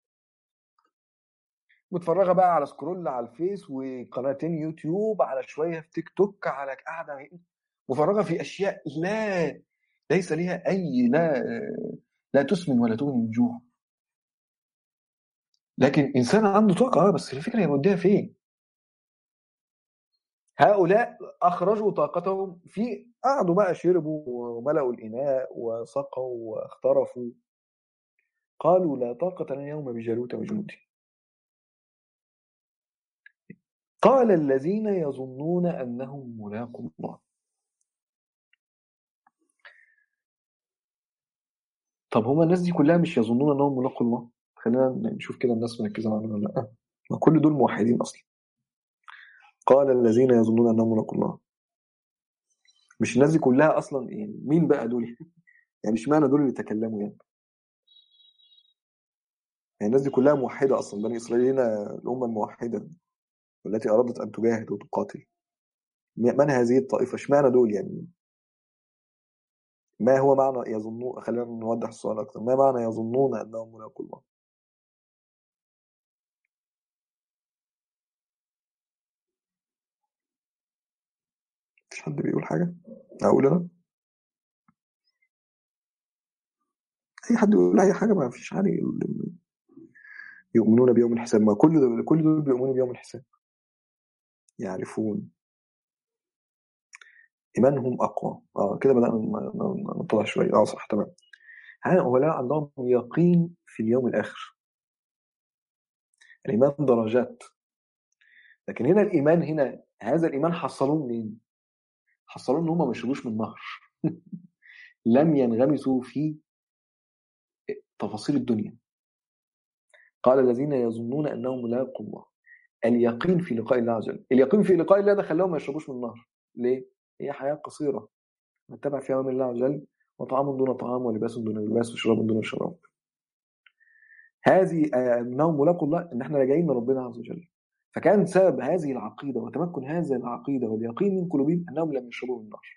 متفرغه بقى على سكرول على الفيس وقناتين يوتيوب على شويه في تيك توك على قاعده مفرغه في اشياء لا ليس لها اي لا لا تسمن ولا تغني من جوع لكن انسان عنده طاقه اه بس الفكره هي موديها فين هؤلاء اخرجوا طاقتهم في قعدوا بقى شربوا وملأوا الاناء وسقوا واخترفوا قالوا لا طاقة لنا اليوم بجالوت وجنوده قال الذين يظنون أنهم ملاقوا الله طب هما الناس دي كلها مش يظنون أنهم ملاقوا الله خلينا نشوف كده الناس مركزة معانا ولا لا ما كل دول موحدين أصلا قال الذين يظنون أنهم ملاقوا الله مش الناس دي كلها أصلا يعني مين بقى دول يعني اشمعنى دول اللي تكلموا يعني يعني الناس دي كلها موحدة أصلا بني إسرائيل هنا الأمة الموحدة والتي أرادت أن تجاهد وتقاتل من هذه الطائفة اشمعنى دول يعني ما هو معنى يظنون خلينا نوضح السؤال أكثر ما معنى يظنون أنهم ملاقوا الله مفيش حد بيقول حاجة أقول أنا أي حد يقول أي حاجة ما فيش حاجة يؤمنون بيوم الحساب ما كل دول كل دول بيؤمنون بيوم الحساب يعرفون إيمانهم أقوى آه كده بدأنا نطلع شوية آه صح تمام هؤلاء عندهم يقين في اليوم الآخر الإيمان درجات لكن هنا الإيمان هنا هذا الإيمان حصلوه منين؟ حصلوه إن هم ما يشربوش من نهر لم ينغمسوا في تفاصيل الدنيا قال الذين يظنون أنهم ملاقوا الله اليقين في لقاء الله عز وجل اليقين في لقاء الله ده خلاهم ما يشربوش من النهر ليه؟ هي حياة قصيرة نتبع فيها أمر الله عز وجل وطعام دون طعام ولباس دون لباس وشراب دون شراب هذه انهم ملاقوا الله ان احنا راجعين لربنا عز وجل فكان سبب هذه العقيده وتمكن هذه العقيده واليقين من قلوبهم انهم لم يشربوا من النار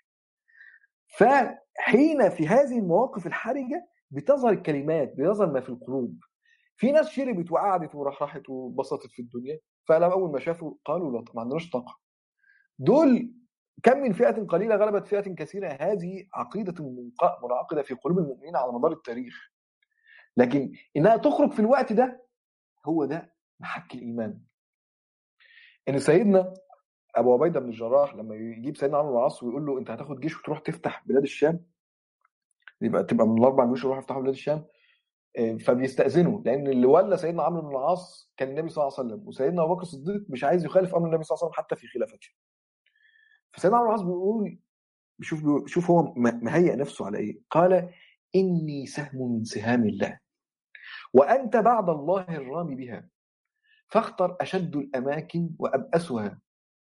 فحين في هذه المواقف الحرجه بتظهر الكلمات بيظهر ما في القلوب في ناس شربت وقعدت ورحرحت وبسطت في الدنيا فلما اول ما شافوا قالوا لا ما عندناش طاقه دول كم من فئه قليله غلبت فئه كثيره هذه عقيده منعقده في قلوب المؤمنين على مدار التاريخ لكن انها تخرج في الوقت ده هو ده محك الايمان ان سيدنا ابو عبيده بن الجراح لما يجيب سيدنا عمرو بن العاص ويقول له انت هتاخد جيش وتروح تفتح بلاد الشام يبقى تبقى من الاربع جيوش يروحوا يفتحوا بلاد الشام فبيستاذنوا لان اللي ولى سيدنا عمرو بن العاص كان النبي صلى الله عليه وسلم وسيدنا ابو بكر الصديق مش عايز يخالف امر النبي صلى الله عليه وسلم حتى في خلافته فسيدنا عمرو بن العاص بيقول شوف شوف هو مهيئ نفسه على ايه قال اني سهم من سهام الله وانت بعد الله الرامي بها فاختر اشد الاماكن وابأسها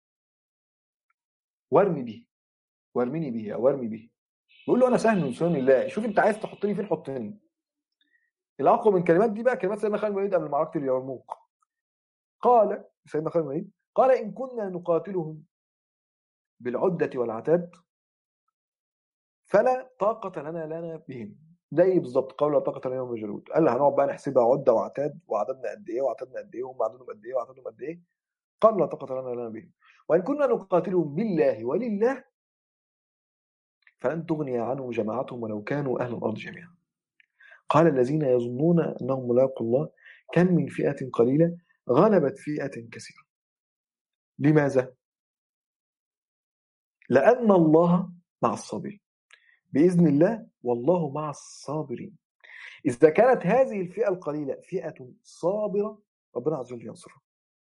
وارمي به وارمني به او ارمي به بيقول له انا سهم من سهام الله شوف انت عايز تحطني فين حطني الاقوى من الكلمات دي بقى كلمات سيدنا خالد بن الوليد قبل معركه اليرموك قال سيدنا خالد بن الوليد قال ان كنا نقاتلهم بالعده والعتاد فلا طاقه لنا لنا بهم زي بالظبط قول لا طاقه لنا يوم الجلود قال هنقعد بقى نحسبها عده وعتاد وعددنا قد ايه وعتدنا قد ايه وهم عددهم قد ايه وعددهم قد ايه قال لا طاقه لنا لنا بهم وان كنا نقاتلهم بالله ولله فلن تغني عنهم جماعتهم ولو كانوا اهل الارض جميعا قال الذين يظنون انهم ملاقوا الله كم من فئه قليله غلبت فئه كثيره لماذا لان الله مع الصابرين باذن الله والله مع الصابرين اذا كانت هذه الفئه القليله فئه صابره ربنا عز وجل ينصرها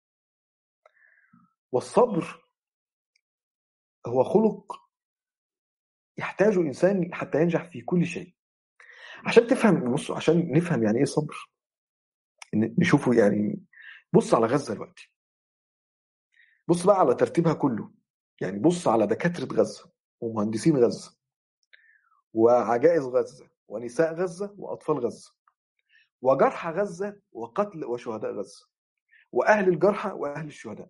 والصبر هو خلق يحتاجه الانسان حتى ينجح في كل شيء عشان تفهم بص عشان نفهم يعني ايه صبر ن- نشوفه يعني بص على غزه دلوقتي بص بقى على ترتيبها كله يعني بص على دكاتره غزه ومهندسين غزه وعجائز غزه ونساء غزه واطفال غزه وجرحى غزه وقتل وشهداء غزه واهل الجرحى واهل الشهداء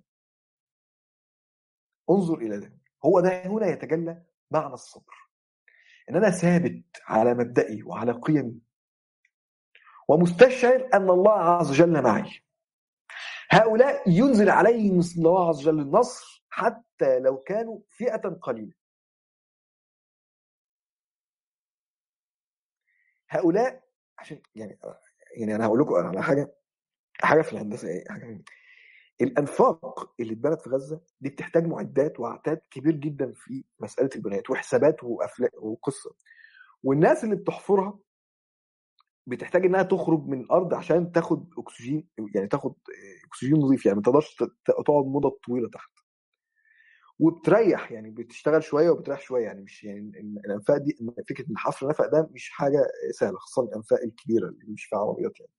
انظر الى ده هو ده هنا يتجلى معنى الصبر ان انا ثابت على مبدئي وعلى قيمي ومستشعر ان الله عز وجل معي هؤلاء ينزل عليهم مثل الله عز وجل النصر حتى لو كانوا فئة قليلة هؤلاء عشان يعني يعني انا هقول لكم على حاجه حاجه في الهندسه ايه حاجه الانفاق اللي اتبنت في غزه دي بتحتاج معدات واعتاد كبير جدا في مساله البنايات وحسابات وافلاك وقصه والناس اللي بتحفرها بتحتاج انها تخرج من الارض عشان تاخد اكسجين يعني تاخد اكسجين نظيف يعني ما تقدرش ت- تقعد مده طويله تحت وبتريح يعني بتشتغل شويه وبتريح شويه يعني مش يعني ال- الانفاق دي فكره ان حفر النفق ده مش حاجه سهله خاصه الانفاق الكبيره اللي مش فيها عربيات يعني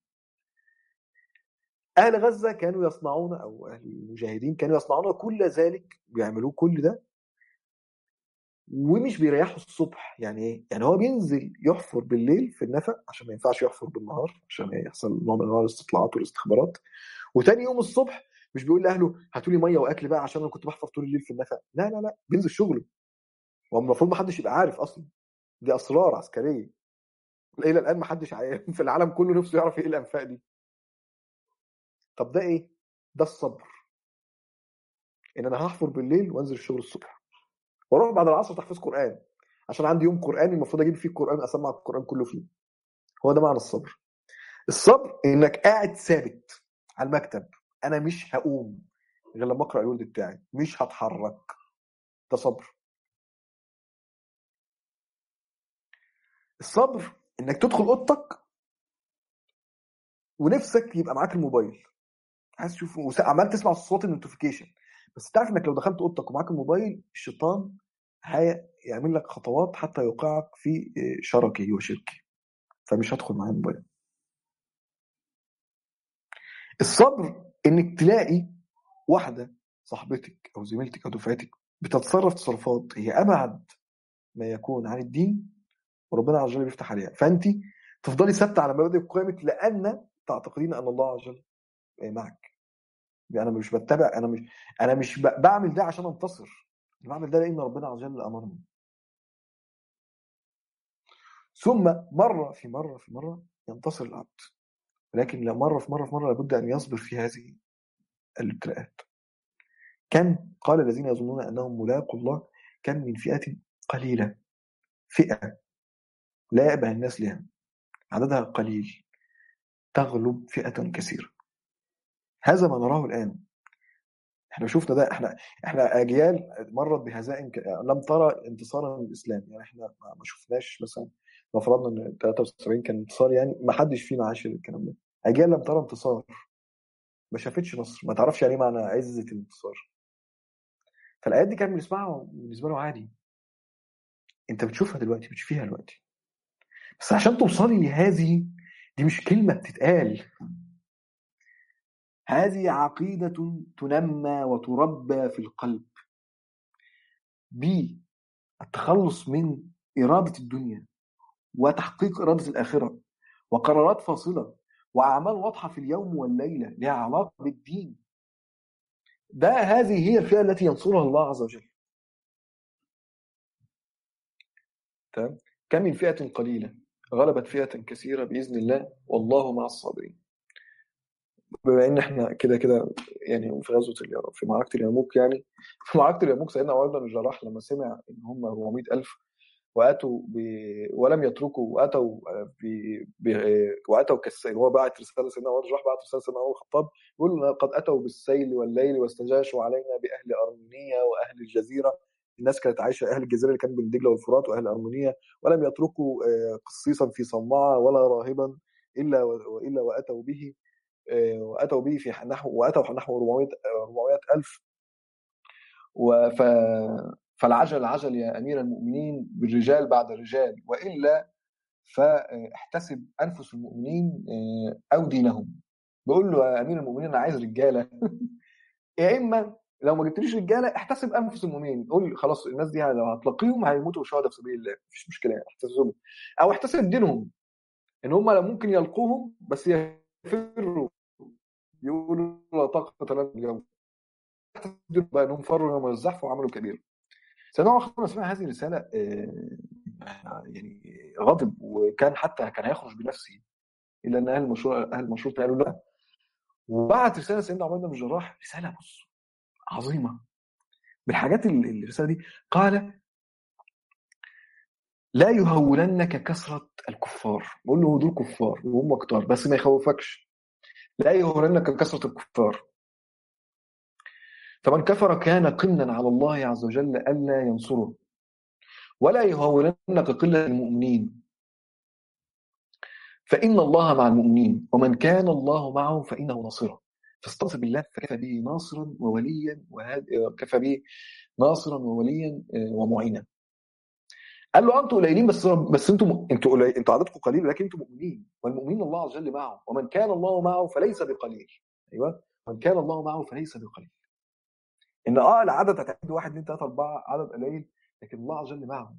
اهل غزه كانوا يصنعون او اهل المجاهدين كانوا يصنعون كل ذلك بيعملوه كل ده ومش بيريحوا الصبح يعني ايه؟ يعني هو بينزل يحفر بالليل في النفق عشان ما ينفعش يحفر بالنهار عشان يحصل نوع من انواع الاستطلاعات والاستخبارات وتاني يوم الصبح مش بيقول لاهله هاتوا لي ميه واكل بقى عشان انا كنت بحفر طول الليل في النفق لا لا لا بينزل شغله هو المفروض ما حدش يبقى عارف اصلا دي اسرار عسكريه الى الان ما حدش عارف في العالم كله نفسه يعرف ايه الانفاق دي طب ده ايه ده الصبر ان انا هحفر بالليل وانزل الشغل الصبح واروح بعد العصر تحفيظ قران عشان عندي يوم قراني المفروض اجيب فيه القران اسمع القران كله فيه هو ده معنى الصبر الصبر انك قاعد ثابت على المكتب انا مش هقوم غير لما اقرا الورد بتاعي مش هتحرك ده صبر الصبر انك تدخل اوضتك ونفسك يبقى معاك الموبايل عايز تشوف وس- عمال تسمع صوت النوتيفيكيشن بس تعرف انك لو دخلت اوضتك ومعاك الموبايل الشيطان هيعمل لك خطوات حتى يوقعك في شركه وشركه فمش هدخل معاه الموبايل الصبر انك تلاقي واحده صاحبتك او زميلتك او دفعتك بتتصرف تصرفات هي ابعد ما يكون عن الدين وربنا عز وجل بيفتح عليها فانت تفضلي ثابته على مبادئ قيمك لان تعتقدين ان الله عز وجل معك انا مش بتبع انا مش انا مش ب- بعمل ده عشان انتصر انا بعمل ده لان ربنا عز وجل امرني ثم مره في مره في مره ينتصر العبد ولكن لا مره في مره في مره لابد ان يصبر في هذه الابتلاءات كم قال الذين يظنون انهم ملاقوا الله كم من فئه قليله فئه لا يأبه الناس لها عددها قليل تغلب فئه كثيره هذا ما نراه الان احنا شفنا ده احنا احنا اجيال مرت بهزائم ك... لم ترى انتصارا للاسلام يعني احنا ما ما شفناش مثلا لو فرضنا ان 73 كان انتصار يعني ما حدش فينا عاش الكلام ده اجيال لم ترى انتصار ما شافتش نصر ما تعرفش يعني ايه معنى عزه الانتصار فالايات دي كان بنسمعها بالنسبه له عادي انت بتشوفها دلوقتي بتشوفيها دلوقتي بس عشان توصلي لهذه دي مش كلمه بتتقال هذه عقيده تنمى وتربى في القلب بالتخلص من اراده الدنيا وتحقيق اراده الاخره وقرارات فاصله واعمال واضحه في اليوم والليله لها علاقه بالدين ده هذه هي الفئه التي ينصرها الله عز وجل تمام كم من فئه قليله غلبت فئة كثيرة بإذن الله والله مع الصابرين بما ان احنا كده كده يعني في غزوه اليرموك في معركه اليرموك يعني في معركه اليرموك سيدنا عمر بن الجراح لما سمع ان هم 400000 واتوا ب... ولم يتركوا واتوا ب... ب... واتوا كالسيل هو بعت رساله سيدنا عمر الجراح بعت رساله سيدنا عمر الخطاب يقول قد اتوا بالسيل والليل واستجاشوا علينا باهل ارمينيه واهل الجزيره الناس كانت عايشه اهل الجزيره اللي كان بين دجله والفرات واهل ارمينيه ولم يتركوا قصيصا في صومعه ولا راهبا الا والا واتوا به واتوا به في نحو واتوا نحو 400 400 الف وف فالعجل عجل يا امير المؤمنين بالرجال بعد الرجال والا فاحتسب انفس المؤمنين او دينهم بقول له يا امير المؤمنين انا عايز رجاله يا اما لو ما جبتليش رجاله احتسب انفس المؤمنين قول خلاص الناس دي لو هتلاقيهم هيموتوا شهداء في سبيل الله مفيش مشكله يعني احتسبهم او احتسب دينهم ان هم ممكن يلقوهم بس يفروا يقولوا لا طاقه لنا اليوم بقى انهم فروا يوم الزحف وعملوا كبير سيدنا عمر لما سمع هذه الرساله يعني غضب وكان حتى كان هيخرج بنفسه الا ان اهل المشروع اهل المشروع قالوا لا وبعت رساله سيدنا عمر بن الجراح رساله بص عظيمه بالحاجات الرساله دي قال لا يهولنك كثرة الكفار بقول له دول كفار وهم كتار بس ما يخوفكش لا يهولنك كثرة الكفار فمن كفر كان قمنا على الله عز وجل ألا ينصره ولا يهولنك قلة المؤمنين فإن الله مع المؤمنين ومن كان الله معه فإنه ناصره فاستغفر بالله فكفى به ناصرا ووليا وكفى به ناصرا ووليا ومعينا قال له انتم قليلين بس بس انتم انتوا قليل انتوا عددكم قليل ولكن انتم مؤمنين والمؤمنين الله عز وجل معه ومن كان الله معه فليس بقليل ايوه من كان الله معه فليس بقليل ان اه العدد هتعد واحد اثنين ثلاثه اربعه عدد قليل لكن الله عز وجل معهم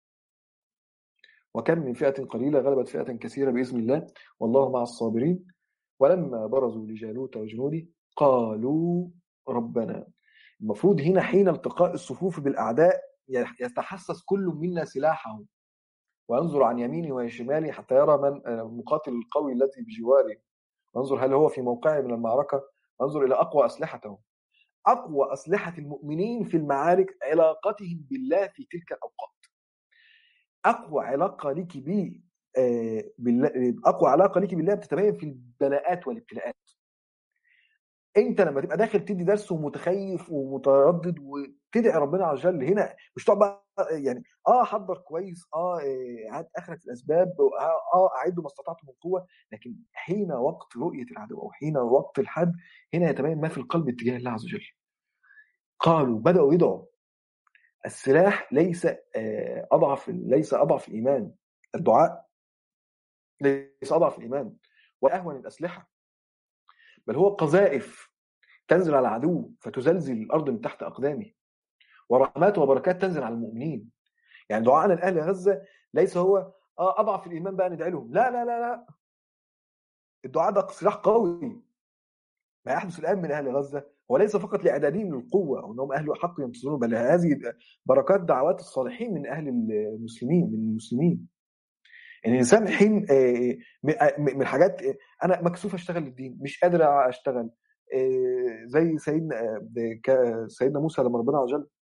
وكم من فئه قليله غلبت فئه كثيره باذن الله والله مع الصابرين ولما برزوا لجالوت وجنوده قالوا ربنا المفروض هنا حين التقاء الصفوف بالاعداء يتحسس كل منا سلاحه وينظر عن يمينه وشماله حتى يرى من المقاتل القوي الذي بجواره وينظر هل هو في موقعه من المعركه وينظر الى اقوى اسلحته اقوى اسلحه المؤمنين في المعارك علاقتهم بالله في تلك الاوقات اقوى علاقه لك به بالله اقوى علاقه لك بالله بتتبين في البلاءات والابتلاءات انت لما تبقى داخل تدي درس ومتخيف ومتردد وتدعي ربنا عز وجل هنا مش تقعد بقى يعني اه حضر كويس اه هات اخرك الاسباب اه اعدوا ما استطعتم من قوه لكن حين وقت رؤيه العدو او حين وقت الحد هنا يتبين ما في القلب اتجاه الله عز وجل قالوا بداوا يدعوا السلاح ليس اضعف ليس اضعف الايمان الدعاء ليس اضعف الايمان واهون الاسلحه بل هو قذائف تنزل على العدو فتزلزل الارض من تحت اقدامه ورحمات وبركات تنزل على المؤمنين يعني دعاءنا لاهل غزه ليس هو اه اضعف الايمان بقى ندعي لهم لا لا لا لا الدعاء ده سلاح قوي ما يحدث الان من اهل غزه هو ليس فقط لاعدادهم للقوه او انهم اهل حق ينتصرون بل هذه بركات دعوات الصالحين من اهل المسلمين من المسلمين يعني الانسان حين من الحاجات انا مكسوف اشتغل للدين مش قادر اشتغل زي سيدنا سيدنا موسى لما ربنا عز وجل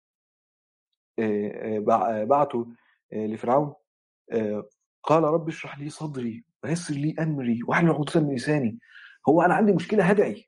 بعته لفرعون قال رب اشرح لي صدري ويسر لي امري واحلل عقدة من لساني هو انا عندي مشكله هدعي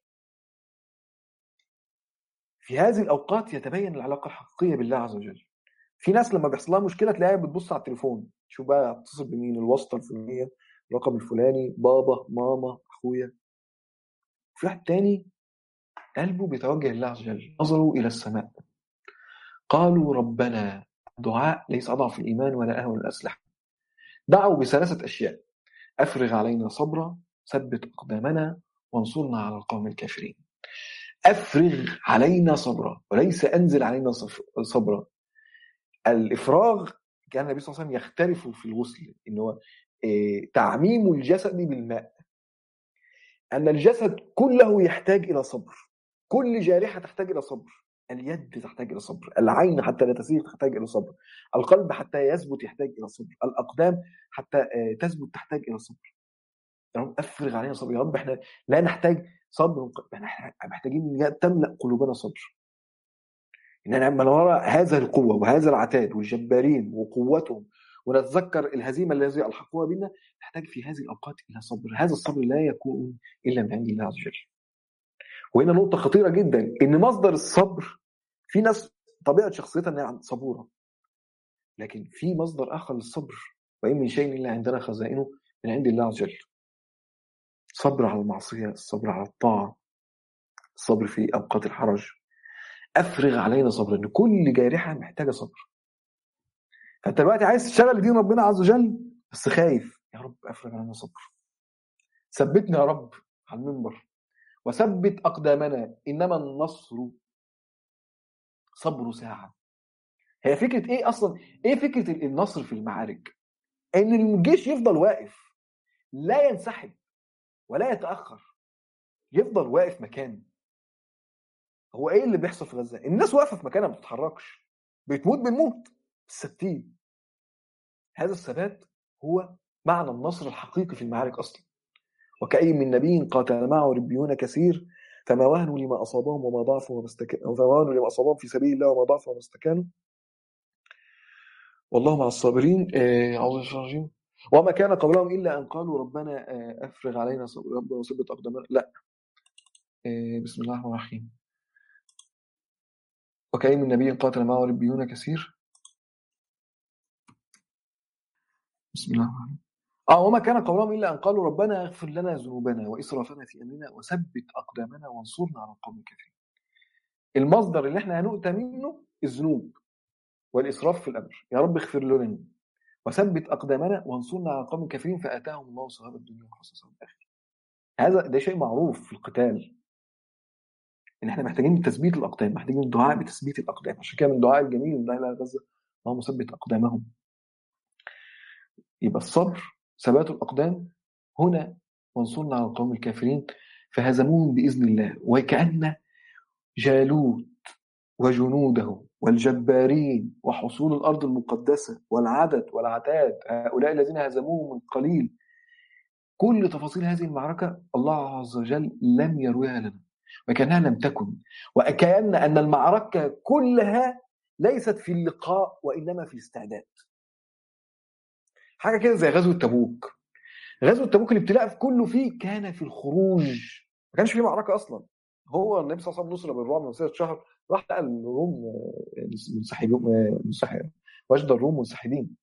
في هذه الاوقات يتبين العلاقه الحقيقيه بالله عز وجل في ناس لما بيحصل لها مشكله تلاقيها بتبص على التليفون شوف بقى اتصل بمين الواسطه الفلانيه الرقم الفلاني بابا ماما اخويا في واحد تاني قلبه بيتوجه لله عز وجل نظروا الى السماء قالوا ربنا دعاء ليس اضعف الايمان ولا اهون الاسلحه دعوا بثلاثه اشياء افرغ علينا صبرا ثبت اقدامنا وانصرنا على القوم الكافرين افرغ علينا صبرا وليس انزل علينا صبرا الافراغ كان النبي صلى الله عليه وسلم يختلف في الغسل ان هو تعميم الجسد بالماء ان الجسد كله يحتاج الى صبر كل جارحه تحتاج الى صبر اليد تحتاج الى صبر العين حتى لا تسير تحتاج الى صبر القلب حتى يثبت يحتاج الى صبر الاقدام حتى آه، تثبت تحتاج الى صبر يا رب افرغ علينا صبر يا رب احنا لا نحتاج صبر احنا محتاجين تملا قلوبنا صبر ان لما نرى هذا القوه وهذا العتاد والجبارين وقوتهم ونتذكر الهزيمه التي الحقوها بنا نحتاج في هذه الاوقات الى صبر هذا الصبر لا يكون الا من عند الله عز وجل وهنا نقطه خطيره جدا ان مصدر الصبر في ناس طبيعه شخصيتها انها صبوره لكن في مصدر اخر للصبر وان من شيء الا عندنا خزائنه من عند الله عز وجل صبر على المعصيه الصبر على الطاعه الصبر في اوقات الحرج افرغ علينا صبر ان كل جارحه محتاجه صبر فانت دلوقتي عايز تشتغل دين ربنا عز وجل بس خايف يا رب افرغ علينا صبر ثبتنا يا رب على المنبر وثبت اقدامنا انما النصر صبر ساعه هي فكره ايه اصلا ايه فكره النصر في المعارك ان الجيش يفضل واقف لا ينسحب ولا يتاخر يفضل واقف مكانه هو ايه اللي بيحصل في غزه الناس واقفه في مكانها ما بتتحركش بتموت بالموت ثابتين هذا الثبات هو معنى النصر الحقيقي في المعارك اصلا وكأي من نبي قاتل معه ربيون كثير فما وهنوا لما اصابهم وما ضعفوا وما استكانوا فما وهنوا لما اصابهم في سبيل الله وما ضعفوا وما استكانوا والله مع الصابرين اعوذ بالله وما كان قولهم الا ان قالوا ربنا آه، افرغ علينا صبر ربنا وثبت اقدامنا لا آه، بسم الله الرحمن الرحيم وكأي من نبي قاتل معه ربيون كثير بسم الله الرحمن الرحيم اه وما كان قولهم الا ان قالوا ربنا اغفر لنا ذنوبنا واسرافنا في امرنا وثبت اقدامنا وانصرنا على القوم الكافرين. المصدر اللي احنا هنؤتى منه الذنوب والاسراف في الامر، يا رب اغفر لنا وثبت اقدامنا وانصرنا على القوم الكافرين فاتاهم الله ثواب الدنيا وحسن ثواب الاخره. هذا ده شيء معروف في القتال ان احنا محتاجين تثبيت الاقدام، محتاجين الدعاء بتثبيت الاقدام، عشان كده من الدعاء الجميل من اهل غزه اللهم ثبت اقدامهم. يبقى الصبر ثبات الأقدام هنا وانصرنا على القوم الكافرين فهزموهم بإذن الله وكأن جالوت وجنوده والجبارين وحصول الأرض المقدسة والعدد والعتاد هؤلاء الذين هزموهم القليل كل تفاصيل هذه المعركة الله عز وجل لم يرويها لنا وكأنها لم تكن وكأن أن المعركة كلها ليست في اللقاء وإنما في الاستعداد حاجه كده زي غزوه تبوك غزوه تبوك الابتلاء كله فيه كان في الخروج ما كانش فيه معركه اصلا هو النبي صلى الله عليه وسلم نصر بالرعب من مسيره شهر راح لقى الروم منسحبين منسحب وجد الروم منسحبين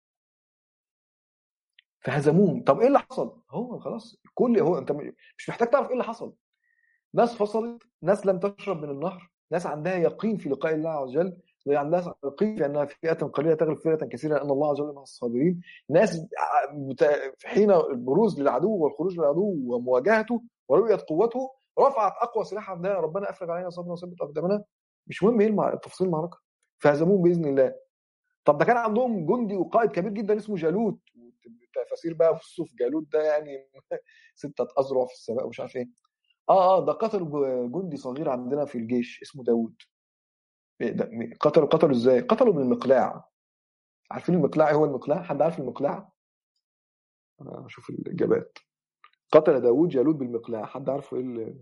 فهزموهم طب ايه اللي حصل؟ هو خلاص كل هو انت مش محتاج تعرف ايه اللي حصل ناس فصلت ناس لم تشرب من النهر ناس عندها يقين في لقاء الله عز وجل الناس يقين في انها فئه قليله تغلب فئه كثيره ان الله عز وجل مع الصابرين ناس حين البروز للعدو والخروج للعدو ومواجهته ورؤيه قوته رفعت اقوى سلاح عندها ربنا افرج علينا صبرا وثبت اقدامنا مش مهم ايه تفاصيل المعركه فهزموهم باذن الله طب ده كان عندهم جندي وقائد كبير جدا اسمه جالوت تفاسير بقى بصوا في جالوت ده يعني ستة أذرع في السماء ومش عارف ايه اه اه ده قتلوا جندي صغير عندنا في الجيش اسمه داوود قتلوا قتلوا ازاي؟ قتلوا بالمقلاع عارفين المقلاع هو المقلاع؟ حد عارف المقلاع؟ اشوف الاجابات قتل داوود جالوت بالمقلاع حد عارفه ايه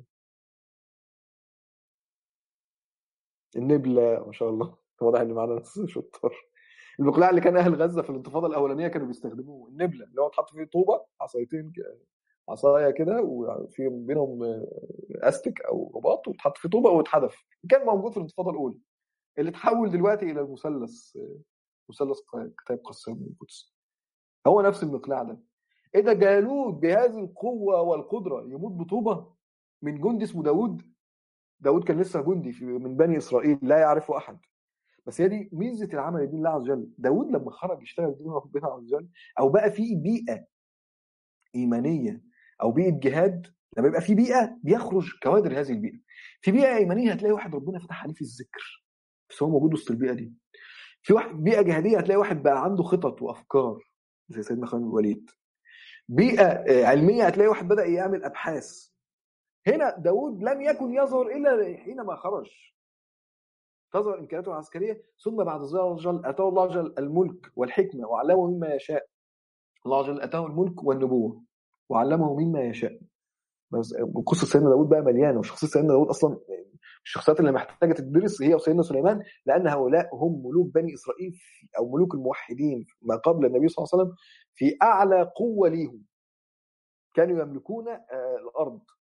النبلة ما شاء الله واضح ان معانا ناس شطار المقلاع اللي كان اهل غزه في الانتفاضه الاولانيه كانوا بيستخدموه النبله اللي هو اتحط فيه طوبه عصايتين عصايه كده وفي بينهم استك او رباط وتحط فيه طوبه واتحدف كان موجود في الانتفاضه الاولى اللي تحول دلوقتي الى المثلث مثلث كتاب قسام القدس هو نفس المقلاع ده ايه ده جالوت بهذه القوه والقدره يموت بطوبه من جندي اسمه داوود داوود كان لسه جندي في من بني اسرائيل لا يعرفه احد بس هي دي ميزه العمل دين الله عز وجل داوود لما خرج يشتغل دين ربنا عز وجل او بقى في بيئه ايمانيه او بيئه جهاد لما يبقى في بيئه بيخرج كوادر هذه البيئه في بيئه ايمانيه هتلاقي واحد ربنا فتح عليه في الذكر بس هو موجود وسط البيئه دي في واحد بيئه جهاديه هتلاقي واحد بقى عنده خطط وافكار زي سيدنا خالد الوليد بيئه آه، علميه هتلاقي واحد بدا يعمل ابحاث هنا داود لم يكن يظهر الا حينما خرج تظهر امكانياته العسكريه ثم بعد ذلك الله عز وجل اتاه الله عز وجل الملك والحكمه وعلمه مما يشاء الله عز وجل اتاه الملك والنبوه وعلمه مما يشاء بس قصه سيدنا داود بقى مليانه وشخصيه سيدنا داود اصلا الشخصيات اللي محتاجه تدرس هي وسيدنا سليمان لان هؤلاء هم ملوك بني اسرائيل في او ملوك الموحدين ما قبل النبي صلى الله عليه وسلم في اعلى قوه ليهم كانوا يملكون آه، الارض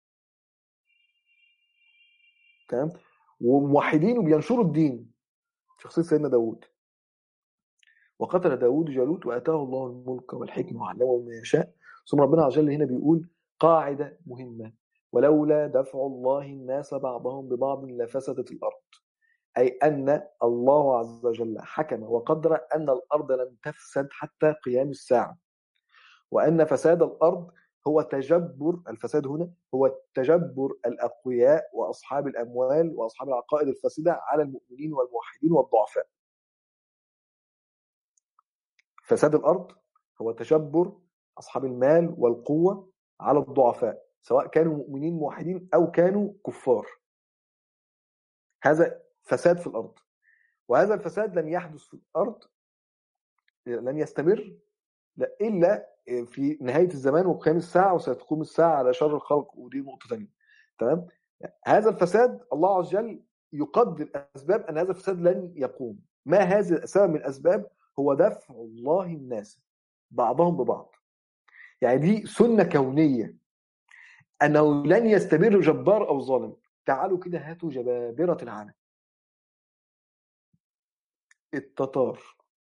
تمام وموحدين وبينشروا الدين شخصيه سيدنا داود وقتل داود جالوت واتاه الله الملك والحكمه وعلمه ما يشاء ثم ربنا عز وجل هنا بيقول قاعده مهمه ولولا دفع الله الناس بعضهم ببعض لفسدت الارض اي ان الله عز وجل حكم وقدر ان الارض لن تفسد حتى قيام الساعه وان فساد الارض هو تجبر الفساد هنا هو تجبر الاقوياء واصحاب الاموال واصحاب العقائد الفاسده على المؤمنين والموحدين والضعفاء فساد الارض هو تجبر اصحاب المال والقوه على الضعفاء سواء كانوا مؤمنين موحدين او كانوا كفار هذا فساد في الارض وهذا الفساد لن يحدث في الارض لن يستمر الا في نهايه الزمان وقيام الساعه وستقوم الساعه على شر الخلق ودي نقطه ثانيه تمام هذا الفساد الله عز وجل يقدر اسباب ان هذا الفساد لن يقوم ما هذا السبب من الاسباب هو دفع الله الناس بعضهم ببعض يعني دي سنه كونيه انه لن يستمر جبار او ظالم تعالوا كده هاتوا جبابره العالم التتار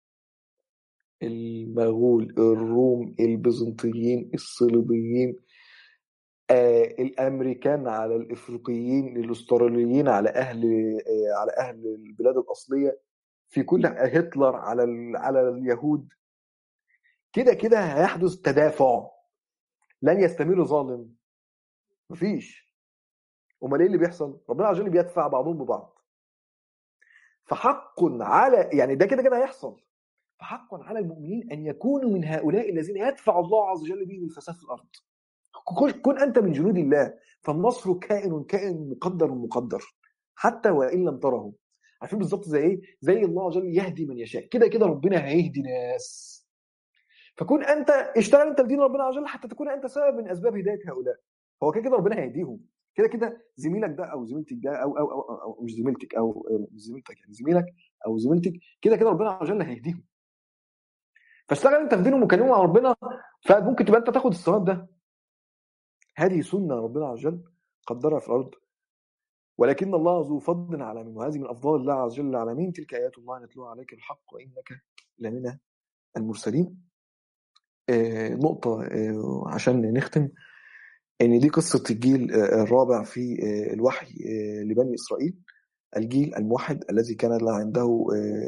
المغول الروم البيزنطيين الصليبيين آه، الامريكان على الافريقيين الاستراليين على اهل آه، على اهل البلاد الاصليه في كل هتلر على على اليهود كده كده هيحدث تدافع لن يستمر ظالم مفيش امال ايه اللي بيحصل ربنا عز وجل بيدفع بعضهم ببعض فحق على يعني ده كده كده هيحصل فحق على المؤمنين ان يكونوا من هؤلاء الذين يدفع الله عز وجل بهم الفساد في الارض كن انت من جنود الله فالنصر كائن كائن مقدر مقدر حتى وان لم تره عارفين بالظبط زي ايه زي الله عز وجل يهدي من يشاء كده كده ربنا هيهدي ناس فكون انت اشتغل انت بدين ربنا عز وجل حتى تكون انت سبب من اسباب هدايه هؤلاء هو كده كده ربنا هيهديهم كده كده زميلك ده او زميلتك ده او او او, أو, أو مش زميلتك او مش زميلتك يعني زميلك او زميلتك كده كده ربنا عز وجل هيهديهم فاشتغل انت في دينهم وكلمهم مع ربنا فممكن تبقى انت تاخد الثواب ده هذه سنه ربنا عز وجل قدرها في الارض ولكن الله ذو فضل على من وهذه من افضال الله عز وجل العالمين تلك ايات الله نتلوها عليك بالحق وانك لمن المرسلين آه، نقطه آه، عشان نختم ان دي قصه الجيل آه، الرابع في الوحي لبني اسرائيل الجيل الموحد الذي كان عنده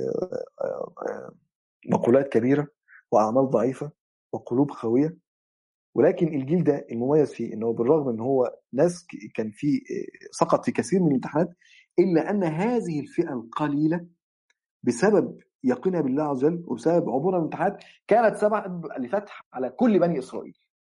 مقولات كبيره واعمال ضعيفه وقلوب خاويه ولكن الجيل ده المميز فيه انه بالرغم ان هو ناس كان فيه سقط في كثير من الامتحانات الا ان هذه الفئه القليله بسبب يقينها بالله عز وجل وبسبب عبورها الامتحانات كانت سبب لفتح على كل بني اسرائيل.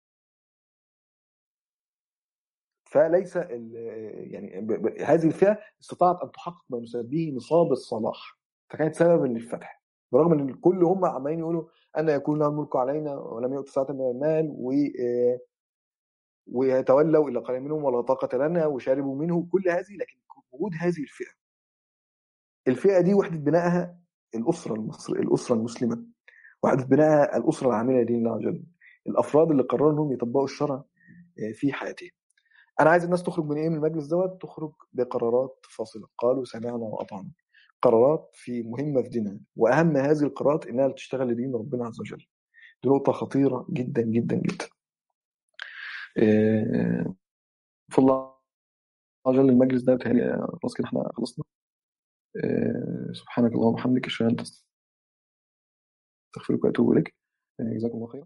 فليس يعني هذه الفئه استطاعت ان تحقق ما به نصاب الصلاح فكانت سببا للفتح برغم ان الكل هم عمالين يقولوا ان يكون لهم الملك علينا ولم يؤتوا ساعه من المال و ويتولوا الى قليل منهم ولا طاقه لنا وشاربوا منه كل هذه لكن وجود هذه الفئه الفئه دي وحده بنائها الاسره المصر الاسره المسلمه وحده بنائها الاسره العامله لدين الله عز وجل الافراد اللي قرروا انهم يطبقوا الشرع آه، في حياتهم انا عايز الناس تخرج من ايه من المجلس دوت تخرج بقرارات فاصله قالوا سمعنا واطعنا قرارات في مهمه في دينها واهم هذه القرارات انها تشتغل لدين ربنا عز وجل دي نقطه خطيره جدا جدا جدا آه، في الله عز وجل المجلس ده خلاص كده احنا خلصنا آه، سبحانك اللهم وبحمدك اشهد ان لا اله الا انت استغفرك واتوب اليك جزاكم الله خيرا